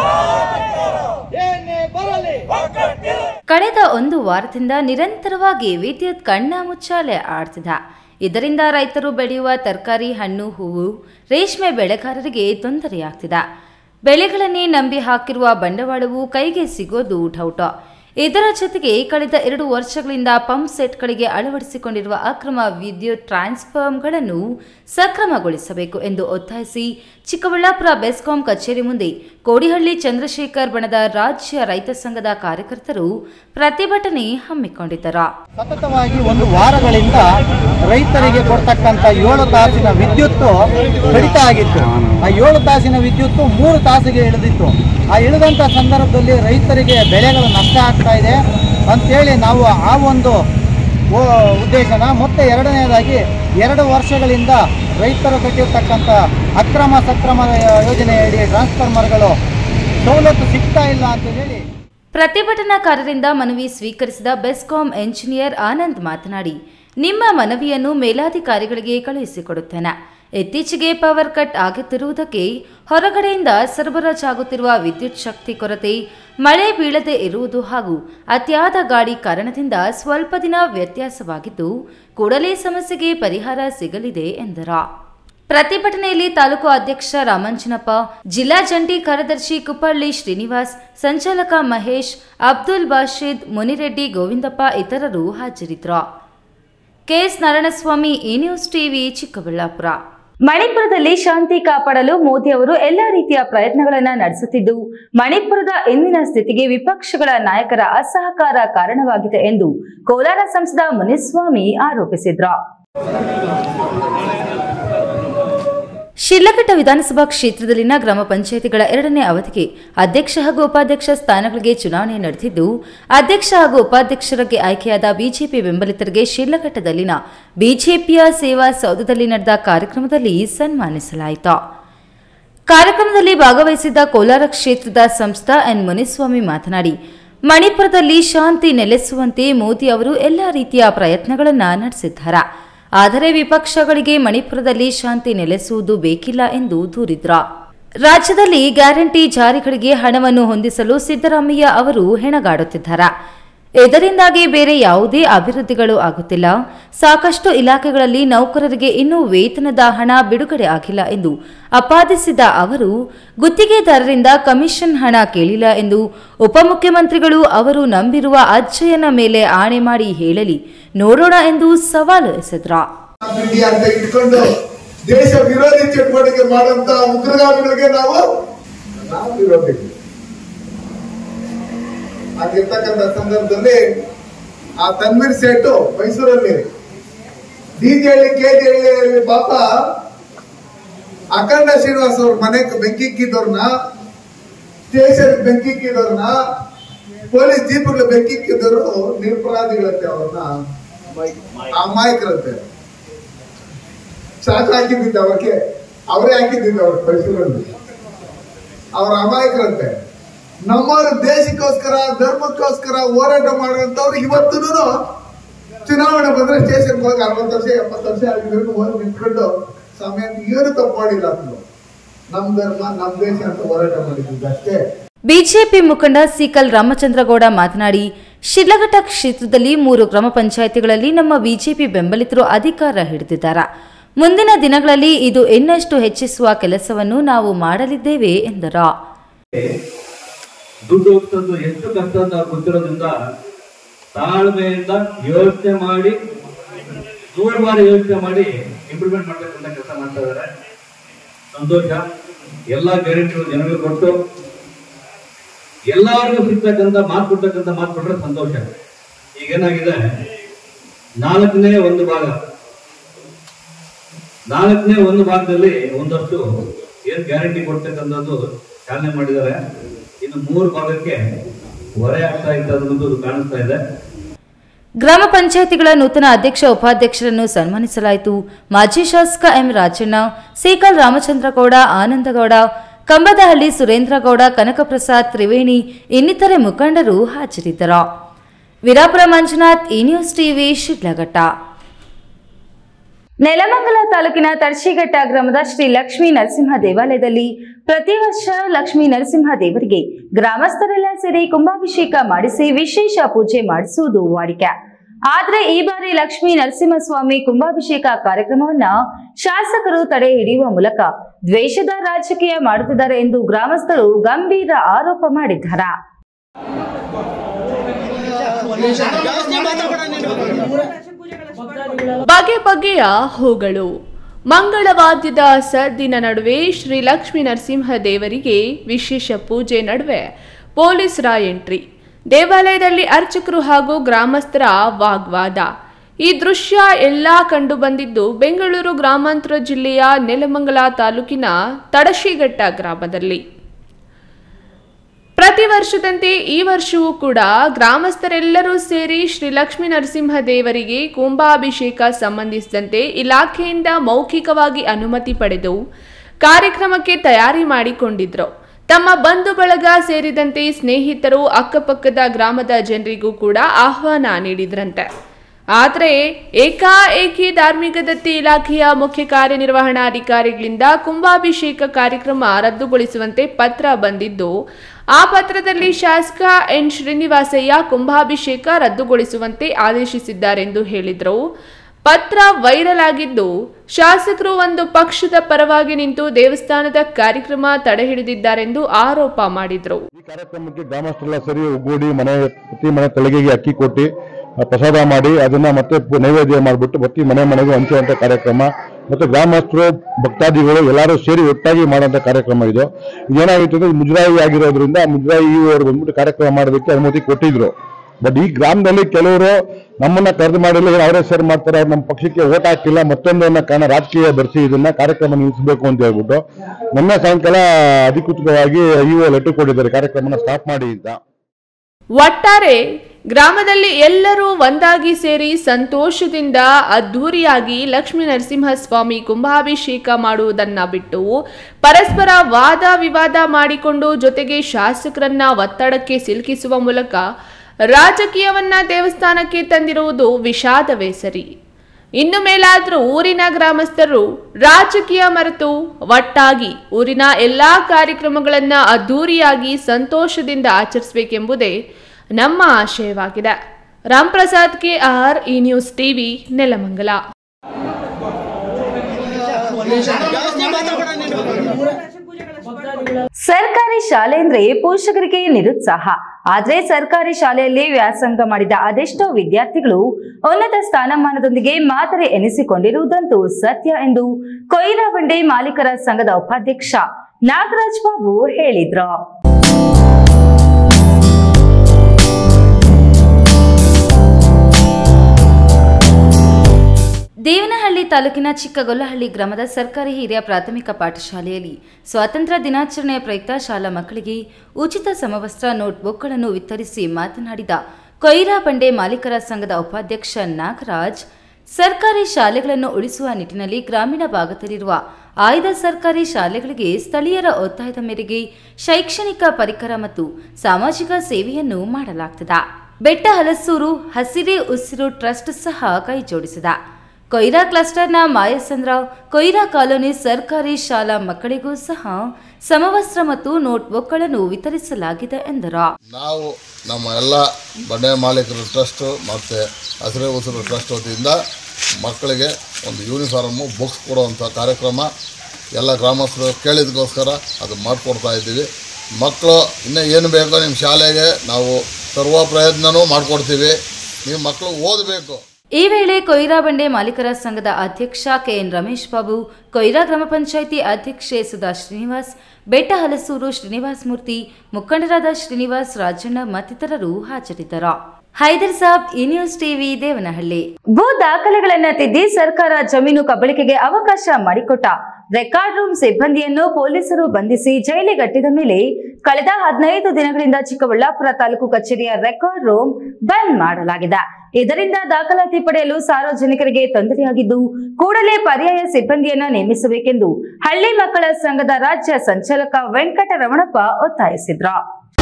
ಏನೇ ಬರಲಿ ಕಳೆದ ಒಂದು ವಾರದಿಂದ ನಿರಂತರವಾಗಿ ವಿದ್ಯುತ್ ಕಣ್ಣ ಮುಚ್ಚಾಲೆ ಆಡ್ತಿದೆ ಇದರಿಂದ ರೈತರು ಬೆಳೆಯುವ ತರಕಾರಿ ಹಣ್ಣು ಹೂವು ರೇಷ್ಮೆ ಬೆಳೆಗಾರರಿಗೆ ತೊಂದರೆಯಾಗ್ತಿದೆ ಬೆಳೆಗಳನ್ನೇ ನಂಬಿ ಹಾಕಿರುವ ಬಂಡವಾಳವು ಕೈಗೆ ಸಿಗೋದು ಡೌಟ ಇದರ ಜೊತೆಗೆ ಕಳೆದ ಎರಡು ವರ್ಷಗಳಿಂದ ಪಂಪ್ ಸೆಟ್ಗಳಿಗೆ ಅಳವಡಿಸಿಕೊಂಡಿರುವ ಅಕ್ರಮ ವಿದ್ಯುತ್ ಟ್ರಾನ್ಸ್ಫಾರ್ಮ್ಗಳನ್ನು ಸಕ್ರಮಗೊಳಿಸಬೇಕು ಎಂದು ಒತ್ತಾಯಿಸಿ ಚಿಕ್ಕಬಳ್ಳಾಪುರ ಬೆಸ್ಕಾಂ ಕಚೇರಿ ಮುಂದೆ ಕೋಡಿಹಳ್ಳಿ ಚಂದ್ರಶೇಖರ್ ಬಣದ ರಾಜ್ಯ ರೈತ ಸಂಘದ ಕಾರ್ಯಕರ್ತರು ಪ್ರತಿಭಟನೆ ಹಮ್ಮಿಕೊಂಡಿದ್ದರು ಸತತವಾಗಿ ಒಂದು ವಾರಗಳಿಂದ ರೈತರಿಗೆ ಕೊಡ್ತಕ್ಕಂಥ ಏಳು ತಾಸಿನ ವಿದ್ಯುತ್ತು ಕಡಿತ ಆಗಿತ್ತು ಆ ಏಳು ತಾಸಿನ ವಿದ್ಯುತ್ತು ಮೂರು ತಾಸಿಗೆ ಇಳಿದಿತ್ತು ಆ ಇಳಿದಂಥ ಸಂದರ್ಭದಲ್ಲಿ ರೈತರಿಗೆ ಬೆಳೆಗಳು ನಷ್ಟ ಆಗ್ತಾ ಇದೆ ಅಂತೇಳಿ ನಾವು ಆ ಒಂದು ಓ- ಉದ್ದೇಶನ ಮತ್ತೆ ಎರಡನೇದಾಗಿ ಎರಡು ವರ್ಷಗಳಿಂದ ರೈತರು ಕಟ್ಟಿರ್ತಕ್ಕಂಥ ಅಕ್ರಮ ಸಕ್ರಮ ಯೋಜನೆಯಡಿ ಟ್ರಾನ್ಸ್ಫಾರ್ಮರ್ಗಳು ಸವಲತ್ತು ಸಿಗ್ತಾ ಇಲ್ಲ ಅಂತ ಹೇಳಿ ಪ್ರತಿಭಟನಾಕಾರರಿಂದ ಮನವಿ ಸ್ವೀಕರಿಸಿದ ಬೆಸ್ಕಾಂ ಎಂಜಿನಿಯರ್ ಆನಂದ್ ಮಾತನಾಡಿ ನಿಮ್ಮ ಮನವಿಯನ್ನು ಮೇಲಾಧಿಕಾರಿಗಳಿಗೆ ಕಳುಹಿಸಿಕೊಡುತ್ತೇನೆ ಇತ್ತೀಚೆಗೆ ಪವರ್ ಕಟ್ ಆಗುತ್ತಿರುವುದಕ್ಕೆ ಹೊರಗಡೆಯಿಂದ ಸರಬರಾಜಾಗುತ್ತಿರುವ ವಿದ್ಯುತ್ ಶಕ್ತಿ ಕೊರತೆ ಮಳೆ ಬೀಳದೆ ಇರುವುದು ಹಾಗೂ ಅತಿಯಾದ ಗಾಳಿ ಕಾರಣದಿಂದ ಸ್ವಲ್ಪ ದಿನ ವ್ಯತ್ಯಾಸವಾಗಿದ್ದು ಕೂಡಲೇ ಸಮಸ್ಯೆಗೆ ಪರಿಹಾರ ಸಿಗಲಿದೆ ಎಂದರು ಪ್ರತಿಭಟನೆಯಲ್ಲಿ ತಾಲೂಕು ಅಧ್ಯಕ್ಷ ರಾಮಂಜನಪ್ಪ ಜಿಲ್ಲಾ ಜಂಟಿ ಕಾರ್ಯದರ್ಶಿ ಕುಪ್ಪಳ್ಳಿ ಶ್ರೀನಿವಾಸ್ ಸಂಚಾಲಕ ಮಹೇಶ್ ಅಬ್ದುಲ್ ಬಾಷೀದ್ ಮುನಿರೆಡ್ಡಿ ಗೋವಿಂದಪ್ಪ ಇತರರು ಹಾಜರಿದ್ದರು ಕೆಎಸ್ ನಾರಾಯಣಸ್ವಾಮಿ ಈ ನ್ಯೂಸ್ ಟಿವಿ ಚಿಕ್ಕಬಳ್ಳಾಪುರ ಮಣಿಪುರದಲ್ಲಿ ಶಾಂತಿ ಕಾಪಾಡಲು ಮೋದಿ ಅವರು ಎಲ್ಲಾ ರೀತಿಯ ಪ್ರಯತ್ನಗಳನ್ನ ನಡೆಸುತ್ತಿದ್ದು ಮಣಿಪುರದ ಇಂದಿನ ಸ್ಥಿತಿಗೆ ವಿಪಕ್ಷಗಳ ನಾಯಕರ ಅಸಹಕಾರ ಕಾರಣವಾಗಿದೆ ಎಂದು ಕೋಲಾರ ಸಂಸದ ಮುನಿಸ್ವಾಮಿ ಆರೋಪಿಸಿದ್ರು ಶಿಡ್ಲಘಟ್ಟ ವಿಧಾನಸಭಾ ಕ್ಷೇತ್ರದಲ್ಲಿನ ಗ್ರಾಮ ಪಂಚಾಯಿತಿಗಳ ಎರಡನೇ ಅವಧಿಗೆ ಅಧ್ಯಕ್ಷ ಹಾಗೂ ಉಪಾಧ್ಯಕ್ಷ ಸ್ಥಾನಗಳಿಗೆ ಚುನಾವಣೆ ನಡೆದಿದ್ದು ಅಧ್ಯಕ್ಷ ಹಾಗೂ ಉಪಾಧ್ಯಕ್ಷರಿಗೆ ಆಯ್ಕೆಯಾದ ಬಿಜೆಪಿ ಬೆಂಬಲಿತರಿಗೆ ಶಿಡ್ಲಘಟ್ಟದಲ್ಲಿನ ಬಿಜೆಪಿಯ ಸೇವಾ ಸೌಧದಲ್ಲಿ ನಡೆದ ಕಾರ್ಯಕ್ರಮದಲ್ಲಿ ಸನ್ಮಾನಿಸಲಾಯಿತು ಕಾರ್ಯಕ್ರಮದಲ್ಲಿ ಭಾಗವಹಿಸಿದ್ದ ಕೋಲಾರ ಕ್ಷೇತ್ರದ ಸಂಸ್ಥಾ ಎನ್ ಮುನಿಸ್ವಾಮಿ ಮಾತನಾಡಿ ಮಣಿಪುರದಲ್ಲಿ ಶಾಂತಿ ನೆಲೆಸುವಂತೆ ಮೋದಿ ಅವರು ಎಲ್ಲ ರೀತಿಯ ಪ್ರಯತ್ನಗಳನ್ನ ನಡೆಸಿದ್ದಾರೆ ಆದರೆ ವಿಪಕ್ಷಗಳಿಗೆ ಮಣಿಪುರದಲ್ಲಿ ಶಾಂತಿ ನೆಲೆಸುವುದು ಬೇಕಿಲ್ಲ ಎಂದು ದೂರಿದ್ರು ರಾಜ್ಯದಲ್ಲಿ ಗ್ಯಾರಂಟಿ ಜಾರಿಗಳಿಗೆ ಹಣವನ್ನು ಹೊಂದಿಸಲು ಸಿದ್ದರಾಮಯ್ಯ ಅವರು ಹೆಣಗಾಡುತ್ತಿದ್ದಾರೆ ಇದರಿಂದಾಗಿ ಬೇರೆ ಯಾವುದೇ ಅಭಿವೃದ್ಧಿಗಳು ಆಗುತ್ತಿಲ್ಲ ಸಾಕಷ್ಟು ಇಲಾಖೆಗಳಲ್ಲಿ ನೌಕರರಿಗೆ ಇನ್ನೂ ವೇತನದ ಹಣ ಬಿಡುಗಡೆ ಆಗಿಲ್ಲ ಎಂದು ಅಪಾದಿಸಿದ ಅವರು ಗುತ್ತಿಗೆದಾರರಿಂದ ಕಮಿಷನ್ ಹಣ ಕೇಳಿಲ್ಲ ಎಂದು ಉಪಮುಖ್ಯಮಂತ್ರಿಗಳು ಅವರು ನಂಬಿರುವ ಅಜ್ಜಯ್ಯನ ಮೇಲೆ ಆಣೆ ಮಾಡಿ ಹೇಳಲಿ ನೋಡೋಣ ಎಂದು ಸವಾಲು ಎಸೆದ್ರು ಇಂಡಿಯಾ ಅಂತ ಇಟ್ಕೊಂಡು ದೇಶ ವಿರೋಧಿ ಚಟುವಟಿಕೆ ಮಾಡುವಂತ ಉಗ್ರಗಾಮಿಗಳಿಗೆ ನಾವು ನಾವು ವಿರೋಧಿ ಆಗಿರ್ತಕ್ಕಂಥ ಸಂದರ್ಭದಲ್ಲಿ ಆ ತನ್ವೀರ್ ಸೇಟು ಮೈಸೂರಲ್ಲಿ ಡಿಜೆಹಳ್ಳಿ ಕೆಜೆಹಳ್ಳಿ ಪಾಪ ಅಖಂಡ ಶ್ರೀನಿವಾಸ್ ಅವ್ರ ಮನೆಗೆ ಬೆಂಕಿ ಇಕ್ಕಿದವ್ರನ್ನ ಸ್ಟೇಷನ್ ಬೆಂಕಿ ಇಕ್ಕಿದವ್ರನ್ನ ಪೊಲೀಸ್ ಜೀಪ್ಗಳು ಬೆಂಕಿ ಇಕ್ಕಿದವರು ನಿರಪರಾಧಿಗಳಂತೆ ಅವ್ರನ್ನ ಅಮಾಯಕರಂತೆ ಶಾಕ್ ಹಾಕಿದ್ದಿದ್ದ ಅವ್ರಿಗೆ ಅವರೇ ಹಾಕಿದ್ದಿದ್ದ ಅವ್ರ ಮೈಸೂರಲ್ಲಿ ಅವ್ರ ಅಮಾಯಕರಂತೆ ನಮ್ಮವರು ದೇಶಕ್ಕೋಸ್ಕರ ಧರ್ಮಕ್ಕೋಸ್ಕರ ಹೋರಾಟ ಮಾಡುವಂತವ್ರು ಇವತ್ತು ಚುನಾವಣೆ ಬಂದ್ರೆ ಸ್ಟೇಷನ್ಗೆ ಹೋಗಿ ಅರವತ್ತು ವರ್ಷ ಎಪ್ಪತ್ತು ವರ್ಷ ಆಗಿದ್ರು ಹೋಗಿ ನಿಂತ್ಕೊಂಡು ಸಮಯ ಏನು ತಪ್ಪು ಮಾಡಿಲ್ಲ ಅಂತ ನಮ್ ಧರ್ಮ ನಮ್ ದೇಶ ಅಂತ ಹೋರಾಟ ಮಾಡಿದ್ದು ಅಷ್ಟೇ ಬಿಜೆಪಿ ಮುಖಂಡ ಸಿಕಲ್ ರಾಮಚಂದ್ರಗೌಡ ಮಾತನಾಡಿ ಶಿಡ್ಲಘಟ್ಟ ಕ್ಷೇತ್ರದಲ್ಲಿ ಮೂರು ಗ್ರಾಮ ಪಂಚಾಯಿತಿಗಳಲ್ಲಿ ನಮ್ಮ ಬಿಜೆಪಿ ಬೆಂಬಲಿತರು ಅಧಿಕಾರ ಹಿಡಿದಿದ್ದಾರೆ ಮುಂದಿನ ದಿನಗಳಲ್ಲಿ ಇದು ಇನ್ನಷ್ಟು ಹೆಚ್ಚಿಸುವ ಕೆಲಸವನ್ನು ನಾವು ಮಾಡಲಿದ್ದೇವೆ ಎಂದರು ದುಡ್ಡು ಹೋಗ್ತದ್ದು ಎಷ್ಟು ಕಷ್ಟ ಅಂತ ಅವ್ರಿಗೆ ಗೊತ್ತಿರೋದ್ರಿಂದ ತಾಳ್ಮೆಯಿಂದ ಯೋಚನೆ ಮಾಡಿ ನೂರು ಬಾರಿ ಯೋಚನೆ ಮಾಡಿ ಇಂಪ್ಲಿಮೆಂಟ್ ಮಾಡ್ಬೇಕಂತ ಕೆಲಸ ಮಾಡ್ತಾ ಇದ್ದಾರೆ ಸಂತೋಷ ಎಲ್ಲಾ ಗ್ಯಾರಂಟಿಗಳು ಜನಗಳಿಗೆ ಕೊಟ್ಟು ಎಲ್ಲರಿಗೂ ಸಿಗ್ತಕ್ಕಂಥ ಮಾತು ಕೊಡ್ತಕ್ಕಂಥ ಮಾತು ಕೊಟ್ರೆ ಸಂತೋಷ ಈಗೇನಾಗಿದೆ ನಾಲ್ಕನೇ ಒಂದು ಭಾಗ ನಾಲ್ಕನೇ ಒಂದು ಭಾಗದಲ್ಲಿ ಒಂದಷ್ಟು ಏನ್ ಗ್ಯಾರಂಟಿ ಕೊಡ್ತಕ್ಕಂಥದ್ದು ಚಾಲನೆ ಮಾಡಿದ್ದಾರೆ ಇನ್ನು ಮೂರು ಭಾಗಕ್ಕೆ ಹೊರೆ ಆಗ್ತಾ ಇದ್ದದ್ದು ಕಾಣಿಸ್ತಾ ಇದೆ ಗ್ರಾಮ ಪಂಚಾಯಿತಿಗಳ ನೂತನ ಅಧ್ಯಕ್ಷ ಉಪಾಧ್ಯಕ್ಷರನ್ನು ಸನ್ಮಾನಿಸಲಾಯಿತು ಮಾಜಿ ಶಾಸಕ ಎಂ ರಾಜಣ್ಣ ಸೇಕಲ್ ರಾಮಚಂದ್ರಗೌಡ ಆನಂದಗೌಡ ಕಂಬದಹಳ್ಳಿ ಸುರೇಂದ್ರಗೌಡ ಕನಕಪ್ರಸಾದ್ ತ್ರಿವೇಣಿ ಇನ್ನಿತರೆ ಮುಖಂಡರು ಹಾಜರಿದ್ದರು ವೀರಾಪುರ ಮಂಜುನಾಥ್ ಈ ನ್ಯೂಸ್ ಟಿವಿ ಶಿಡ್ಲಘಟ್ಟ ನೆಲಮಂಗಲ ತಾಲೂಕಿನ ತರ್ಶಿಘಟ್ಟ ಗ್ರಾಮದ ಶ್ರೀ ಲಕ್ಷ್ಮೀ ನರಸಿಂಹ ದೇವಾಲಯದಲ್ಲಿ ಪ್ರತಿ ವರ್ಷ ಲಕ್ಷ್ಮೀ ನರಸಿಂಹ ದೇವರಿಗೆ ಗ್ರಾಮಸ್ಥರೆಲ್ಲ ಸೇರಿ ಕುಂಭಾಭಿಷೇಕ ಮಾಡಿಸಿ ವಿಶೇಷ ಪೂಜೆ ಮಾಡಿಸುವುದು ವಾಡಿಕೆ ಆದ್ರೆ ಈ ಬಾರಿ ಲಕ್ಷ್ಮೀ ನರಸಿಂಹಸ್ವಾಮಿ ಕುಂಭಾಭಿಷೇಕ ಕಾರ್ಯಕ್ರಮವನ್ನ ಶಾಸಕರು ತಡೆ ಹಿಡಿಯುವ ಮೂಲಕ ದ್ವೇಷದ ರಾಜಕೀಯ ಮಾಡುತ್ತಿದ್ದಾರೆ ಎಂದು ಗ್ರಾಮಸ್ಥರು ಗಂಭೀರ ಆರೋಪ ಮಾಡಿದ್ದಾರೆ ಬಗೆ ಬಗೆಯ ಹೂಗಳು ಮಂಗಳವಾದ್ಯದ ಸದ್ದಿನ ನಡುವೆ ಶ್ರೀ ಲಕ್ಷ್ಮೀ ನರಸಿಂಹ ದೇವರಿಗೆ ವಿಶೇಷ ಪೂಜೆ ನಡುವೆ ಪೊಲೀಸರ ಎಂಟ್ರಿ ದೇವಾಲಯದಲ್ಲಿ ಅರ್ಚಕರು ಹಾಗೂ ಗ್ರಾಮಸ್ಥರ ವಾಗ್ವಾದ ಈ ದೃಶ್ಯ ಎಲ್ಲಾ ಕಂಡು ಬಂದಿದ್ದು ಬೆಂಗಳೂರು ಗ್ರಾಮಾಂತರ ಜಿಲ್ಲೆಯ ನೆಲಮಂಗಲ ತಾಲೂಕಿನ ತಡಶಿಘಟ್ಟ ಗ್ರಾಮದಲ್ಲಿ ಪ್ರತಿ ವರ್ಷದಂತೆ ಈ ವರ್ಷವೂ ಕೂಡ ಗ್ರಾಮಸ್ಥರೆಲ್ಲರೂ ಸೇರಿ ಶ್ರೀ ಲಕ್ಷ್ಮೀ ನರಸಿಂಹ ದೇವರಿಗೆ ಕುಂಭಾಭಿಷೇಕ ಸಂಬಂಧಿಸಿದಂತೆ ಇಲಾಖೆಯಿಂದ ಮೌಖಿಕವಾಗಿ ಅನುಮತಿ ಪಡೆದು ಕಾರ್ಯಕ್ರಮಕ್ಕೆ ತಯಾರಿ ಮಾಡಿಕೊಂಡಿದ್ರು ತಮ್ಮ ಬಂಧು ಬಳಗ ಸೇರಿದಂತೆ ಸ್ನೇಹಿತರು ಅಕ್ಕಪಕ್ಕದ ಗ್ರಾಮದ ಜನರಿಗೂ ಕೂಡ ಆಹ್ವಾನ ನೀಡಿದ್ರಂತೆ ಆದರೆ ಏಕಾಏಕಿ ಧಾರ್ಮಿಕ ದತ್ತಿ ಇಲಾಖೆಯ ಮುಖ್ಯ ಕಾರ್ಯನಿರ್ವಹಣಾಧಿಕಾರಿಗಳಿಂದ ಕುಂಭಾಭಿಷೇಕ ಕಾರ್ಯಕ್ರಮ ರದ್ದುಗೊಳಿಸುವಂತೆ ಪತ್ರ ಬಂದಿದ್ದು ಆ ಪತ್ರದಲ್ಲಿ ಶಾಸಕ ಎನ್ ಶ್ರೀನಿವಾಸಯ್ಯ ಕುಂಭಾಭಿಷೇಕ ರದ್ದುಗೊಳಿಸುವಂತೆ ಆದೇಶಿಸಿದ್ದಾರೆಂದು ಹೇಳಿದರು ಪತ್ರ ವೈರಲ್ ಆಗಿದ್ದು ಶಾಸಕರು ಒಂದು ಪಕ್ಷದ ಪರವಾಗಿ ನಿಂತು ದೇವಸ್ಥಾನದ ಕಾರ್ಯಕ್ರಮ ತಡೆಹಿಡಿದಿದ್ದಾರೆಂದು ಆರೋಪ ಮಾಡಿದರು ಕಾರ್ಯಕ್ರಮಕ್ಕೆ ಗ್ರಾಮಸ್ಥರೆಲ್ಲ ಸರಿ ಒಗ್ಗೂಡಿ ಮನೆ ಪ್ರತಿ ಮನೆ ತಲೆಗೆಗೆ ಅಕ್ಕಿ ಕೊಟ್ಟು ಆ, ಪ್ರಸಾದ ಮಾಡಿ ಅದನ್ನ ಮತ್ತೆ ಪು- ನೈವೇದ್ಯ ಮಾಡಿಬಿಟ್ಟು ಪ್ರತಿ ಮನೆ ಮನೆಗೂ ಹಂಚುವಂತ ಕಾರ್ಯಕ್ರಮ ಮತ್ತೆ ಗ್ರಾಮಸ್ಥರು ಭಕ್ತಾದಿಗಳು ಎಲ್ಲರೂ ಸೇರಿ ಒಟ್ಟಾಗಿ ಮಾಡುವಂತ ಕಾರ್ಯಕ್ರಮ ಇದು ಏನಾಗಿತ್ತು ಅಂದ್ರೆ ಮುಜರಾಯಿ ಆಗಿರೋದ್ರಿಂದ ಮುಜರಾಯಿ ಅವರು ಬಂದ್ಬಿಟ್ಟು ಕಾರ್ಯಕ್ರಮ ಮಾಡೋದಕ್ಕೆ ಅನುಮತಿ ಕೊಟ್ಟಿದ್ರು ಬಟ್ ಈ ಗ್ರಾಮದಲ್ಲಿ ಕೆಲವರು ನಮ್ಮನ್ನ ಕರೆದು ಮಾಡಿಲ್ಲ ಇವ್ರು ಅವರೇ ಸೇರ್ ಮಾಡ್ತಾರೆ ಅವ್ರು ನಮ್ಮ ಪಕ್ಷಕ್ಕೆ ಓಟ್ ಹಾಕಿಲ್ಲ ಮತ್ತೊಂದು ಅನ್ನೋ ಕಾರಣ ರಾಜಕೀಯ ಬೆರೆಸಿ ಇದನ್ನ ಕಾರ್ಯಕ್ರಮ ನಿಲ್ಲಿಸಬೇಕು ಅಂತ ಹೇಳ್ಬಿಟ್ಟು ನಿನ್ನೆ ಸಾಯಂಕಾಲ ಅಧಿಕೃತವಾಗಿ ಇಒ ಲೆಟರ್ ಕೊಟ್ಟಿದ್ದಾರೆ ಕಾರ್ಯಕ್ರಮನ ಸ್ಟಾಪ್ ಮಾಡಿ ಅಂತ ಒಟ್ಟಾರೆ ಗ್ರಾಮದಲ್ಲಿ ಎಲ್ಲರೂ ಒಂದಾಗಿ ಸೇರಿ ಸಂತೋಷದಿಂದ ಅದ್ಧೂರಿಯಾಗಿ ಲಕ್ಷ್ಮೀ ನರಸಿಂಹಸ್ವಾಮಿ ಕುಂಭಾಭಿಷೇಕ ಮಾಡುವುದನ್ನ ಬಿಟ್ಟು ಪರಸ್ಪರ ವಾದ ವಿವಾದ ಮಾಡಿಕೊಂಡು ಜೊತೆಗೆ ಶಾಸಕರನ್ನ ಒತ್ತಡಕ್ಕೆ ಸಿಲುಕಿಸುವ ಮೂಲಕ ರಾಜಕೀಯವನ್ನ ದೇವಸ್ಥಾನಕ್ಕೆ ತಂದಿರುವುದು ವಿಷಾದವೇ ಸರಿ ಇನ್ನು ಮೇಲಾದರೂ ಊರಿನ ಗ್ರಾಮಸ್ಥರು ರಾಜಕೀಯ ಮರೆತು ಒಟ್ಟಾಗಿ ಊರಿನ ಎಲ್ಲಾ ಕಾರ್ಯಕ್ರಮಗಳನ್ನ ಅದ್ಧೂರಿಯಾಗಿ ಸಂತೋಷದಿಂದ ಆಚರಿಸಬೇಕೆಂಬುದೇ ನಮ್ಮ ಆಶಯವಾಗಿದೆ Ramprasad K R E news TV Nelamangala ಸರ್ಕಾರಿ ಶಾಲೆ ಅಂದ್ರೆ ಪೋಷಕರಿಗೆ ನಿರುತ್ಸಾಹ ಆದ್ರೆ ಸರ್ಕಾರಿ ಶಾಲೆಯಲ್ಲಿ ವ್ಯಾಸಂಗ ಮಾಡಿದ ಅದೆಷ್ಟೋ ವಿದ್ಯಾರ್ಥಿಗಳು ಉನ್ನತ ಸ್ಥಾನಮಾನದೊಂದಿಗೆ ಮಾದರಿ ಎನಿಸಿಕೊಂಡಿರುವುದಂತೂ ಸತ್ಯ ಎಂದು ಕೊಯ್ರಾ ಬಂಡೆ ಮಾಲೀಕರ ಸಂಘದ ಉಪಾಧ್ಯಕ್ಷ ನಾಗರಾಜ್ ಬಾಬು ಹೇಳಿದ್ರು ದೇವನಹಳ್ಳಿ ತಾಲೂಕಿನ ಚಿಕ್ಕಗೊಲ್ಲಹಳ್ಳಿ ಗ್ರಾಮದ ಸರ್ಕಾರಿ ಹಿರಿಯ ಪ್ರಾಥಮಿಕ ಪಾಠಶಾಲೆಯಲ್ಲಿ ಸ್ವಾತಂತ್ರ್ಯ ದಿನಾಚರಣೆಯ ಪ್ರಯುಕ್ತ ಶಾಲಾ ಮಕ್ಕಳಿಗೆ ಉಚಿತ ಸಮವಸ್ತ್ರ ನೋಟ್ಬುಕ್ಗಳನ್ನು ವಿತರಿಸಿ ಮಾತನಾಡಿದ ಕೊಯ್ರಾ ಬಂಡೆ ಮಾಲೀಕರ ಸಂಘದ ಉಪಾಧ್ಯಕ್ಷ ನಾಗರಾಜ್ ಸರ್ಕಾರಿ ಶಾಲೆಗಳನ್ನು ಉಳಿಸುವ ನಿಟ್ಟಿನಲ್ಲಿ ಗ್ರಾಮೀಣ ಭಾಗದಲ್ಲಿರುವ ಆಯ್ದ ಸರ್ಕಾರಿ ಶಾಲೆಗಳಿಗೆ ಸ್ಥಳೀಯರ ಒತ್ತಾಯದ ಮೇರೆಗೆ ಶೈಕ್ಷಣಿಕ ಪರಿಕರ ಮತ್ತು ಸಾಮಾಜಿಕ ಸೇವೆಯನ್ನು ಮಾಡಲಾಗ್ತದೆ ಬೆಟ್ಟ ಹಲಸೂರು ಹಸಿರೇ ಉಸಿರು ಟ್ರಸ್ಟ್ ಸಹ ಕೈಜೋಡಿಸಿದ ಕೊಯ್ರಾ ಕ್ಲಸ್ಟರ್ನ ಮಾಯಸಂದ್ರಾವ್ ಕೊಯ್ರಾ ಕಾಲೋನಿ ಸರ್ಕಾರಿ ಶಾಲಾ ಮಕ್ಕಳಿಗೂ ಸಹ ಸಮವಸ್ತ್ರ ಮತ್ತು ನೋಟ್ಬುಕ್ಗಳನ್ನು ವಿತರಿಸಲಾಗಿದೆ ಎಂದರು ನಾವು ನಮ್ಮ ಎಲ್ಲ ಬಂಡೆ ಮಾಲೀಕರ ಟ್ರಸ್ಟು ಮತ್ತು ಹಸಿರು ಉಸಿರು ಟ್ರಸ್ಟ್ ವತಿಯಿಂದ ಮಕ್ಕಳಿಗೆ ಒಂದು ಯೂನಿಫಾರ್ಮು ಬುಕ್ಸ್ ಕೊಡುವಂಥ ಕಾರ್ಯಕ್ರಮ ಎಲ್ಲ ಗ್ರಾಮಸ್ಥರು ಕೇಳಿದಕ್ಕೋಸ್ಕರ ಅದು ಮಾಡಿಕೊಡ್ತಾ ಇದ್ದೀವಿ ಮಕ್ಕಳು ಇನ್ನೂ ಏನು ಬೇಕೋ ನಿಮ್ಮ ಶಾಲೆಗೆ ನಾವು ಸರ್ವ ಪ್ರಯತ್ನನೂ ಮಾಡಿಕೊಡ್ತೀವಿ ನೀವು ಮಕ್ಕಳು ಓದಬೇಕು ಈ ವೇಳೆ ಕೊಯ್ರಾ ಬಂಡೆ ಮಾಲೀಕರ ಸಂಘದ ಅಧ್ಯಕ್ಷ ಕೆಎನ್ ರಮೇಶ್ ಬಾಬು ಕೊಯ್ರಾ ಗ್ರಾಮ ಪಂಚಾಯಿತಿ ಅಧ್ಯಕ್ಷೆ ಸುಧಾ ಶ್ರೀನಿವಾಸ್ ಬೆಟ್ಟ ಹಲಸೂರು ಶ್ರೀನಿವಾಸ್ ಮೂರ್ತಿ ಮುಖಂಡರಾದ ಶ್ರೀನಿವಾಸ್ ರಾಜಣ್ಣ ಮತ್ತಿತರರು ಹಾಜರಿದ್ದರು ಹೈದರ್ ಸಾಬ್ ಈ ನ್ಯೂಸ್ ಟಿವಿ ದೇವನಹಳ್ಳಿ ಭೂ ದಾಖಲೆಗಳನ್ನ ತಿದ್ದಿ ಸರ್ಕಾರ ಜಮೀನು ಕಬಳಿಕೆಗೆ ಅವಕಾಶ ಮಾಡಿಕೊಟ್ಟ ರೆಕಾರ್ಡ್ ರೂಮ್ ಸಿಬ್ಬಂದಿಯನ್ನು ಪೊಲೀಸರು ಬಂಧಿಸಿ ಜೈಲಿಗಟ್ಟಿದ ಮೇಲೆ ಕಳೆದ ಹದಿನೈದು ದಿನಗಳಿಂದ ಚಿಕ್ಕಬಳ್ಳಾಪುರ ತಾಲೂಕು ಕಚೇರಿಯ ರೆಕಾರ್ಡ್ ರೂಮ್ ಬಂದ್ ಮಾಡಲಾಗಿದೆ ಇದರಿಂದ ದಾಖಲಾತಿ ಪಡೆಯಲು ಸಾರ್ವಜನಿಕರಿಗೆ ತೊಂದರೆಯಾಗಿದ್ದು ಕೂಡಲೇ ಪರ್ಯಾಯ ಸಿಬ್ಬಂದಿಯನ್ನ ನೇಮಿಸಬೇಕೆಂದು ಹಳ್ಳಿ ಮಕ್ಕಳ ಸಂಘದ ರಾಜ್ಯ ಸಂಚಾಲಕ ವೆಂಕಟರಮಣಪ್ಪ ಒತ್ತಾಯಿಸಿದ್ರು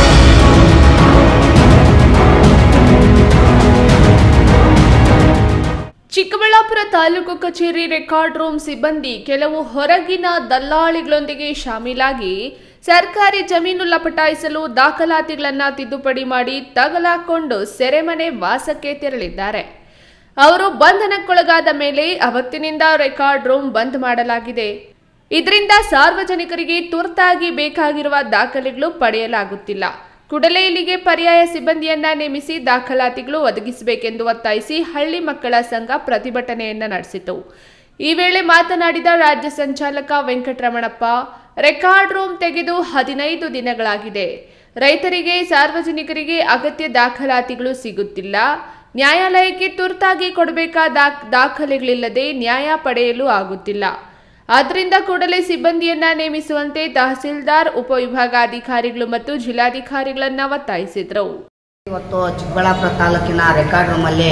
ಚಿಕ್ಕಬಳ್ಳಾಪುರ ತಾಲೂಕು ಕಚೇರಿ ರೆಕಾರ್ಡ್ ರೂಮ್ ಸಿಬ್ಬಂದಿ ಕೆಲವು ಹೊರಗಿನ ದಲ್ಲಾಳಿಗಳೊಂದಿಗೆ ಶಾಮೀಲಾಗಿ ಸರ್ಕಾರಿ ಜಮೀನು ಲಪಟಾಯಿಸಲು ದಾಖಲಾತಿಗಳನ್ನ ತಿದ್ದುಪಡಿ ಮಾಡಿ ತಗಲಾಕೊಂಡು ಸೆರೆಮನೆ ವಾಸಕ್ಕೆ ತೆರಳಿದ್ದಾರೆ ಅವರು ಬಂಧನಕ್ಕೊಳಗಾದ ಮೇಲೆ ಅವತ್ತಿನಿಂದ ರೆಕಾರ್ಡ್ ರೂಮ್ ಬಂದ್ ಮಾಡಲಾಗಿದೆ ಇದರಿಂದ ಸಾರ್ವಜನಿಕರಿಗೆ ತುರ್ತಾಗಿ ಬೇಕಾಗಿರುವ ದಾಖಲೆಗಳು ಪಡೆಯಲಾಗುತ್ತಿಲ್ಲ ಕೂಡಲೇ ಇಲ್ಲಿಗೆ ಪರ್ಯಾಯ ಸಿಬ್ಬಂದಿಯನ್ನ ನೇಮಿಸಿ ದಾಖಲಾತಿಗಳು ಒದಗಿಸಬೇಕೆಂದು ಒತ್ತಾಯಿಸಿ ಹಳ್ಳಿ ಮಕ್ಕಳ ಸಂಘ ಪ್ರತಿಭಟನೆಯನ್ನ ನಡೆಸಿತು ಈ ವೇಳೆ ಮಾತನಾಡಿದ ರಾಜ್ಯ ಸಂಚಾಲಕ ವೆಂಕಟರಮಣಪ್ಪ ರೆಕಾರ್ಡ್ ರೂಮ್ ತೆಗೆದು ಹದಿನೈದು ದಿನಗಳಾಗಿದೆ ರೈತರಿಗೆ ಸಾರ್ವಜನಿಕರಿಗೆ ಅಗತ್ಯ ದಾಖಲಾತಿಗಳು ಸಿಗುತ್ತಿಲ್ಲ ನ್ಯಾಯಾಲಯಕ್ಕೆ ತುರ್ತಾಗಿ ಕೊಡಬೇಕಾದ ದಾಖಲೆಗಳಿಲ್ಲದೆ ನ್ಯಾಯ ಪಡೆಯಲು ಆಗುತ್ತಿಲ್ಲ ಆದ್ದರಿಂದ ಕೂಡಲೇ ಸಿಬ್ಬಂದಿಯನ್ನ ನೇಮಿಸುವಂತೆ ತಹಸೀಲ್ದಾರ್ ಉಪವಿಭಾಗಾಧಿಕಾರಿಗಳು ಮತ್ತು ಜಿಲ್ಲಾಧಿಕಾರಿಗಳನ್ನ ಒತ್ತಾಯಿಸಿದ್ರು ಇವತ್ತು ಚಿಕ್ಕಬಳ್ಳಾಪುರ ತಾಲೂಕಿನ ರೆಕಾರ್ಡ್ ರೂಮಲ್ಲಿ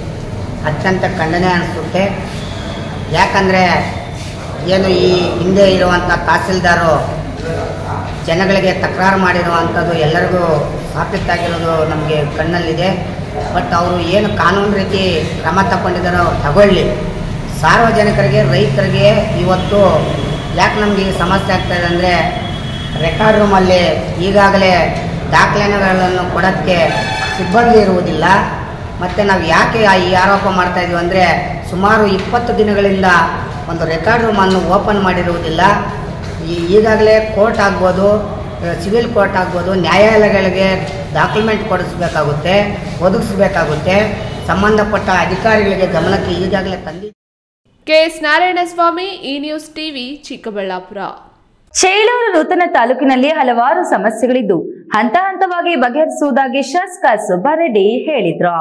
ಅತ್ಯಂತ ಖಂಡನೆ ಅನಿಸುತ್ತೆ ಯಾಕಂದರೆ ಏನು ಈ ಹಿಂದೆ ಇರುವಂಥ ತಹಸೀಲ್ದಾರು ಜನಗಳಿಗೆ ತಕರಾರು ಮಾಡಿರುವಂಥದ್ದು ಎಲ್ಲರಿಗೂ ಸಾಬೀತಾಗಿರೋದು ನಮಗೆ ಕಣ್ಣಲ್ಲಿದೆ ಬಟ್ ಅವರು ಏನು ಕಾನೂನು ರೀತಿ ಕ್ರಮ ತಗೊಂಡಿದ್ದಾರೋ ತಗೊಳ್ಳಿ ಸಾರ್ವಜನಿಕರಿಗೆ ರೈತರಿಗೆ ಇವತ್ತು ಯಾಕೆ ನಮಗೆ ಈ ಸಮಸ್ಯೆ ಆಗ್ತಾಯಿದೆ ಅಂದರೆ ರೆಕಾರ್ಡ್ ರೂಮಲ್ಲಿ ಈಗಾಗಲೇ ದಾಖಲೆಗಳನ್ನು ಕೊಡೋಕ್ಕೆ ಸಿಬ್ಬಂದಿ ಇರುವುದಿಲ್ಲ ಮತ್ತು ನಾವು ಯಾಕೆ ಈ ಆರೋಪ ಮಾಡ್ತಾ ಇದೀವಿ ಅಂದರೆ ಸುಮಾರು ಇಪ್ಪತ್ತು ದಿನಗಳಿಂದ ಒಂದು ರೆಕಾರ್ಡ್ ರೂಮನ್ನು ಓಪನ್ ಮಾಡಿರುವುದಿಲ್ಲ ಈ- ಈಗಾಗಲೇ ಕೋರ್ಟ್ ಆಗ್ಬೋದು ಸಿವಿಲ್ ಕೋರ್ಟ್ ಆಗ್ಬೋದು ನ್ಯಾಯಾಲಯಗಳಿಗೆ ಡಾಕ್ಯುಮೆಂಟ್ ಕೊಡಿಸ್ಬೇಕಾಗುತ್ತೆ ಒದಗಿಸ್ಬೇಕಾಗುತ್ತೆ ಸಂಬಂಧಪಟ್ಟ ಅಧಿಕಾರಿಗಳಿಗೆ ಗಮನಕ್ಕೆ ಈಗಾಗಲೇ ತಂದಿ ಕೆಎಸ್ ನಾರಾಯಣಸ್ವಾಮಿ ಈ ನ್ಯೂಸ್ ಟಿವಿ ಚಿಕ್ಕಬಳ್ಳಾಪುರ ಚೇಳೂರು ನೂತನ ತಾಲೂಕಿನಲ್ಲಿ ಹಲವಾರು ಸಮಸ್ಯೆಗಳಿದ್ದು ಹಂತ ಹಂತವಾಗಿ ಬಗೆಹರಿಸುವುದಾಗಿ ಶಾಸಕ ಸುಬ್ಬಾರೆಡ್ಡಿ ಹೇಳಿದ್ರು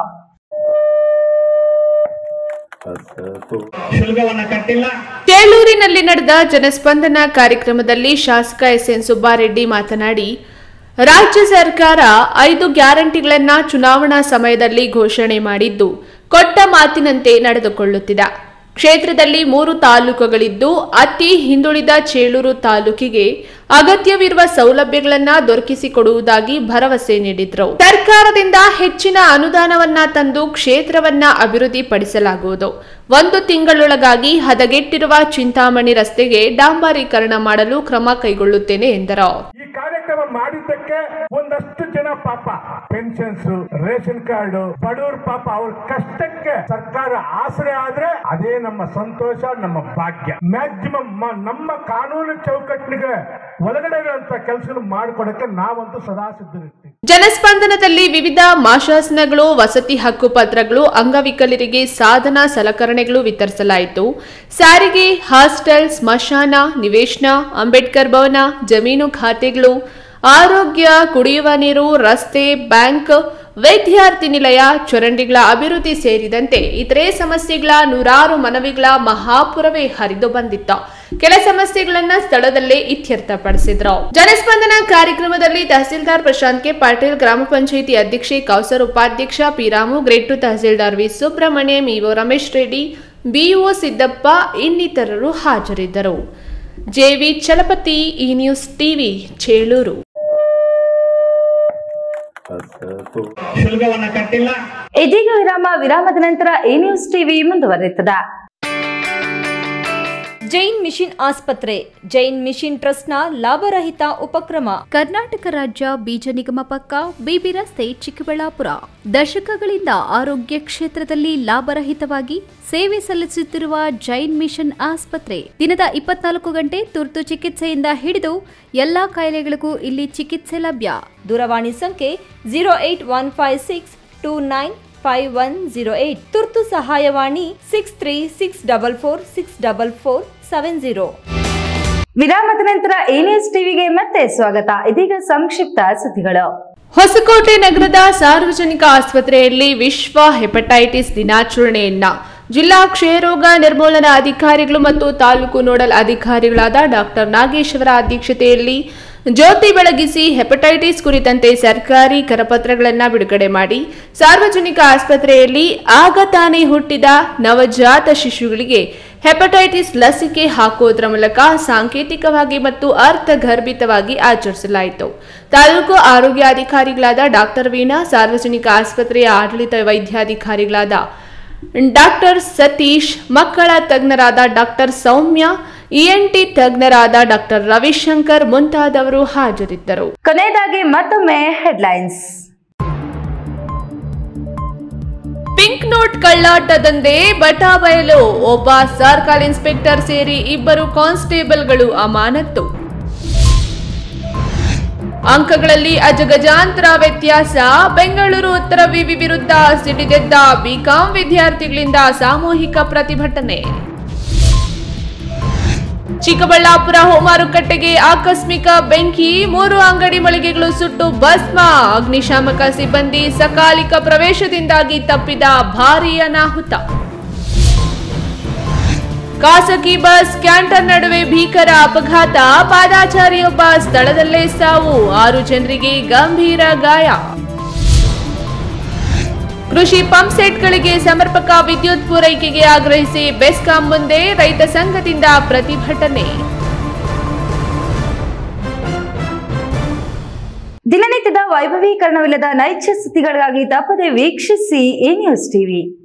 ಚೇಳೂರಿನಲ್ಲಿ ನಡೆದ ಜನಸ್ಪಂದನ ಕಾರ್ಯಕ್ರಮದಲ್ಲಿ ಶಾಸಕ ಎಸ್ ಎನ್ ಸುಬ್ಬಾರೆಡ್ಡಿ ಮಾತನಾಡಿ ರಾಜ್ಯ ಸರ್ಕಾರ ಐದು ಗ್ಯಾರಂಟಿಗಳನ್ನ ಚುನಾವಣಾ ಸಮಯದಲ್ಲಿ ಘೋಷಣೆ ಮಾಡಿದ್ದು ಕೊಟ್ಟ ಮಾತಿನಂತೆ ನಡೆದುಕೊಳ್ಳುತ್ತಿದೆ ಕ್ಷೇತ್ರದಲ್ಲಿ ಮೂರು ತಾಲೂಕುಗಳಿದ್ದು ಅತಿ ಹಿಂದುಳಿದ ಚೇಳೂರು ತಾಲೂಕಿಗೆ ಅಗತ್ಯವಿರುವ ಸೌಲಭ್ಯಗಳನ್ನ ದೊರಕಿಸಿಕೊಡುವುದಾಗಿ ಭರವಸೆ ನೀಡಿದ್ರು ಸರ್ಕಾರದಿಂದ ಹೆಚ್ಚಿನ ಅನುದಾನವನ್ನ ತಂದು ಕ್ಷೇತ್ರವನ್ನ ಅಭಿವೃದ್ಧಿಪಡಿಸಲಾಗುವುದು ಒಂದು ತಿಂಗಳೊಳಗಾಗಿ ಹದಗೆಟ್ಟಿರುವ ಚಿಂತಾಮಣಿ ರಸ್ತೆಗೆ ಡಾಂಬರೀಕರಣ ಮಾಡಲು ಕ್ರಮ ಕೈಗೊಳ್ಳುತ್ತೇನೆ ಎಂದರು ಈ ಕಾರ್ಯಕ್ರಮ ಮಾಡಿದ್ದಕ್ಕೆ ಒಂದಷ್ಟು ಜನ ಪಾಪ ಪೆನ್ಷನ್ಸ್ ರೇಷನ್ ಕಾರ್ಡ್ ಬಡವ್ರ ಪಾಪ ಅವ್ರ ಕಷ್ಟಕ್ಕೆ ಸರ್ಕಾರ ಆಸರೆ ಆದ್ರೆ ಅದೇ ನಮ್ಮ ಸಂತೋಷ ನಮ್ಮ ಭಾಗ್ಯ ಮ್ಯಾಕ್ಸಿಮಮ್ ನಮ್ಮ ಕಾನೂನು ಚೌಕಟ್ಟಿಗೆ ಒಳಗಡೆ ಇರುವಂತ ಕೆಲಸಗಳು ಮಾಡಿಕೊಡಕ್ಕೆ ನಾವಂತೂ ಸದಾ ಸಿದ್ಧರಿರ್ತೀವಿ ಜನಸ್ಪಂದನದಲ್ಲಿ ವಿವಿಧ ಮಾಶಾಸನಗಳು ವಸತಿ ಹಕ್ಕು ಪತ್ರಗಳು ಅಂಗವಿಕಲರಿಗೆ ಸಾಧನ ಸಲಕರಣೆಗಳು ವಿತರಿಸಲಾಯಿತು ಸಾರಿಗೆ ಹಾಸ್ಟೆಲ್ ಸ್ಮಶಾನ ನಿವೇಶನ ಅಂಬೇಡ್ಕರ್ ಭವನ ಜಮೀನು ಖಾತೆಗಳು ಆರೋಗ್ಯ ಕುಡಿಯುವ ನೀರು ರಸ್ತೆ ಬ್ಯಾಂಕ್ ವಿದ್ಯಾರ್ಥಿ ನಿಲಯ ಚರಂಡಿಗಳ ಅಭಿವೃದ್ಧಿ ಸೇರಿದಂತೆ ಇತರೆ ಸಮಸ್ಯೆಗಳ ನೂರಾರು ಮನವಿಗಳ ಮಹಾಪುರವೇ ಹರಿದು ಬಂದಿತ್ತು ಕೆಲ ಸಮಸ್ಯೆಗಳನ್ನ ಸ್ಥಳದಲ್ಲೇ ಇತ್ಯರ್ಥಪಡಿಸಿದ್ರು ಜನಸ್ಪಂದನ ಕಾರ್ಯಕ್ರಮದಲ್ಲಿ ತಹಸೀಲ್ದಾರ್ ಪ್ರಶಾಂತ್ ಕೆ ಪಾಟೀಲ್ ಗ್ರಾಮ ಪಂಚಾಯಿತಿ ಅಧ್ಯಕ್ಷೆ ಕೌಸರ್ ಉಪಾಧ್ಯಕ್ಷ P Ramu grade two tahsildar V Subramanyam EO Ramesh Reddy BEO Siddappa ಇನ್ನಿತರರು ಹಾಜರಿದ್ದರು ಜೆವಿ ಚಲಪತಿ ಈ ನ್ಯೂಸ್ ಟಿವಿ ಚೇಳೂರು ಇದೀಗ ವಿರಾಮ ವಿರಾಮದ ನಂತರ ಎ ನ್ಯೂಸ್ ಟಿವಿ ಮುಂದುವರಿಯುತ್ತದೆ ಜೈನ್ ಮಿಷನ್ ಆಸ್ಪತ್ರೆ ಜೈನ್ ಮಿಷನ್ ಟ್ರಸ್ಟ್ನ ಲಾಭರಹಿತ ಉಪಕ್ರಮ ಕರ್ನಾಟಕ ರಾಜ್ಯ ಬೀಜ ನಿಗಮ ಪಕ್ಕ ಬಿಬಿ ರಸ್ತೆ ಚಿಕ್ಕಬಳ್ಳಾಪುರ ದಶಕಗಳಿಂದ ಆರೋಗ್ಯ ಕ್ಷೇತ್ರದಲ್ಲಿ ಲಾಭರಹಿತವಾಗಿ ಸೇವೆ ಸಲ್ಲಿಸುತ್ತಿರುವ ಜೈನ್ ಮಿಷನ್ ಆಸ್ಪತ್ರೆ ದಿನದ ಇಪ್ಪತ್ನಾಲ್ಕು ಗಂಟೆ ತುರ್ತು ಚಿಕಿತ್ಸೆಯಿಂದ ಹಿಡಿದು ಎಲ್ಲಾ ಕಾಯಿಲೆಗಳಿಗೂ ಇಲ್ಲಿ ಚಿಕಿತ್ಸೆ ಲಭ್ಯ ದೂರವಾಣಿ ಸಂಖ್ಯೆ zero eight one five six two nine five one zero eight ತುರ್ತು ಸಹಾಯವಾಣಿ six three six double four six double four seven zero ವಿರಾಮದ ನಂತರ ಎನ್ಎಸ್ ಟಿವಿಗೆ ಮತ್ತೆ ಸ್ವಾಗತ ಇದೀಗ ಸಂಕ್ಷಿಪ್ತ ಸುದ್ದಿಗಳು ಹೊಸಕೋಟೆ ನಗರದ ಸಾರ್ವಜನಿಕ ಆಸ್ಪತ್ರೆಯಲ್ಲಿ ವಿಶ್ವ ಹೆಪಟೈಟಿಸ್ ದಿನಾಚರಣೆಯನ್ನ ಜಿಲ್ಲಾ ಕ್ಷಯರೋಗ ನಿರ್ಮೂಲನಾ ಅಧಿಕಾರಿಗಳು ಮತ್ತು ತಾಲೂಕು ನೋಡಲ್ ಅಧಿಕಾರಿಗಳಾದ ಡಾಕ್ಟರ್ ನಾಗೇಶ್ ಅವರ ಅಧ್ಯಕ್ಷತೆಯಲ್ಲಿ ಜ್ಯೋತಿ ಬೆಳಗಿಸಿ ಹೆಪಟೈಟಿಸ್ ಕುರಿತಂತೆ ಸರ್ಕಾರಿ ಕರಪತ್ರಗಳನ್ನು ಬಿಡುಗಡೆ ಮಾಡಿ ಸಾರ್ವಜನಿಕ ಆಸ್ಪತ್ರೆಯಲ್ಲಿ ಆಗ ತಾನೇ ಹುಟ್ಟಿದ ನವಜಾತ ಶಿಶುಗಳಿಗೆ ಹೆಪಟೈಟಿಸ್ ಲಸಿಕೆ ಹಾಕುವುದರ ಮೂಲಕ ಸಾಂಕೇತಿಕವಾಗಿ ಮತ್ತು ಅರ್ಥಗರ್ಭಿತವಾಗಿ ಆಚರಿಸಲಾಯಿತು ತಾಲೂಕು ಆರೋಗ್ಯಾಧಿಕಾರಿಗಳಾದ ಡಾಕ್ಟರ್ ವೀಣಾ ಸಾರ್ವಜನಿಕ ಆಸ್ಪತ್ರೆಯ ಆಡಳಿತ ವೈದ್ಯಾಧಿಕಾರಿಗಳಾದ ಡಾಕ್ಟರ್ ಸತೀಶ್ ಮಕ್ಕಳ ತಜ್ಞರಾದ ಡಾಕ್ಟರ್ ಸೌಮ್ಯ ಇಎನ್ಟಿ ತಜ್ಞರಾದ ಡಾಕ್ಟರ್ ರವಿಶಂಕರ್ ಮುಂತಾದವರು ಹಾಜರಿದ್ದರು ಕೊನೆಯದಾಗಿ ಮತ್ತೊಮ್ಮೆ ಹೆಡ್ಲೈನ್ಸ್ ಪಿಂಕ್ ನೋಟ್ ಕಳ್ಳಾಟ ದಂಧೆ ಬಟಾ ಬಯಲು ಒಬ್ಬ ಸರ್ಕಲ್ ಇನ್ಸ್ಪೆಕ್ಟರ್ ಸೇರಿ ಇಬ್ಬರು ಕಾನ್ಸ್ಟೇಬಲ್ಗಳು ಅಮಾನತ್ತು ಅಂಕಗಳಲ್ಲಿ ಅಜಗಜಾಂತರ ವ್ಯತ್ಯಾಸ ಬೆಂಗಳೂರು ಉತ್ತರ ವಿವಿ ವಿರುದ್ಧ ಸಿಡಿದೆದ್ದ ಬಿಕಾಂ ವಿದ್ಯಾರ್ಥಿಗಳಿಂದ ಸಾಮೂಹಿಕ ಪ್ರತಿಭಟನೆ ಚಿಕ್ಕಬಳ್ಳಾಪುರ ಹೋಮಾರುಕಟ್ಟೆಗೆ ಆಕಸ್ಮಿಕ ಬೆಂಕಿ ಮೂರು ಅಂಗಡಿ ಮಳಿಗೆಗಳು ಸುಟ್ಟು ಭಸ್ಮ ಅಗ್ನಿಶಾಮಕ ಸಿಬ್ಬಂದಿ ಸಕಾಲಿಕ ಪ್ರವೇಶದಿಂದಾಗಿ ತಪ್ಪಿದ ಭಾರೀ ಅನಾಹುತ ಖಾಸಗಿ ಬಸ್ ಕ್ಯಾಂಟರ್ ನಡುವೆ ಭೀಕರ ಅಪಘಾತ ಪಾದಾಚಾರಿಯೊಬ್ಬ ಸ್ಥಳದಲ್ಲೇ ಸಾವು ಆರು ಜನರಿಗೆ ಗಂಭೀರ ಗಾಯ ಕೃಷಿ ಪಂಪ್ ಸೆಟ್ಗಳಿಗೆ ಸಮರ್ಪಕ ವಿದ್ಯುತ್ ಪೂರೈಕೆಗೆ ಆಗ್ರಹಿಸಿ ಬೆಸ್ಕಾಂ ಮುಂದೆ ರೈತ ಸಂಘದಿಂದ ಪ್ರತಿಭಟನೆ ದಿನನಿತ್ಯದ ವೈಭವೀಕರಣವಿಲ್ಲದ ನೈಜ ಸುದ್ದಿಗಳಿಗಾಗಿ ತಪ್ಪದೆ ವೀಕ್ಷಿಸಿ ಎ ನ್ಯೂಸ್ ಟಿವಿ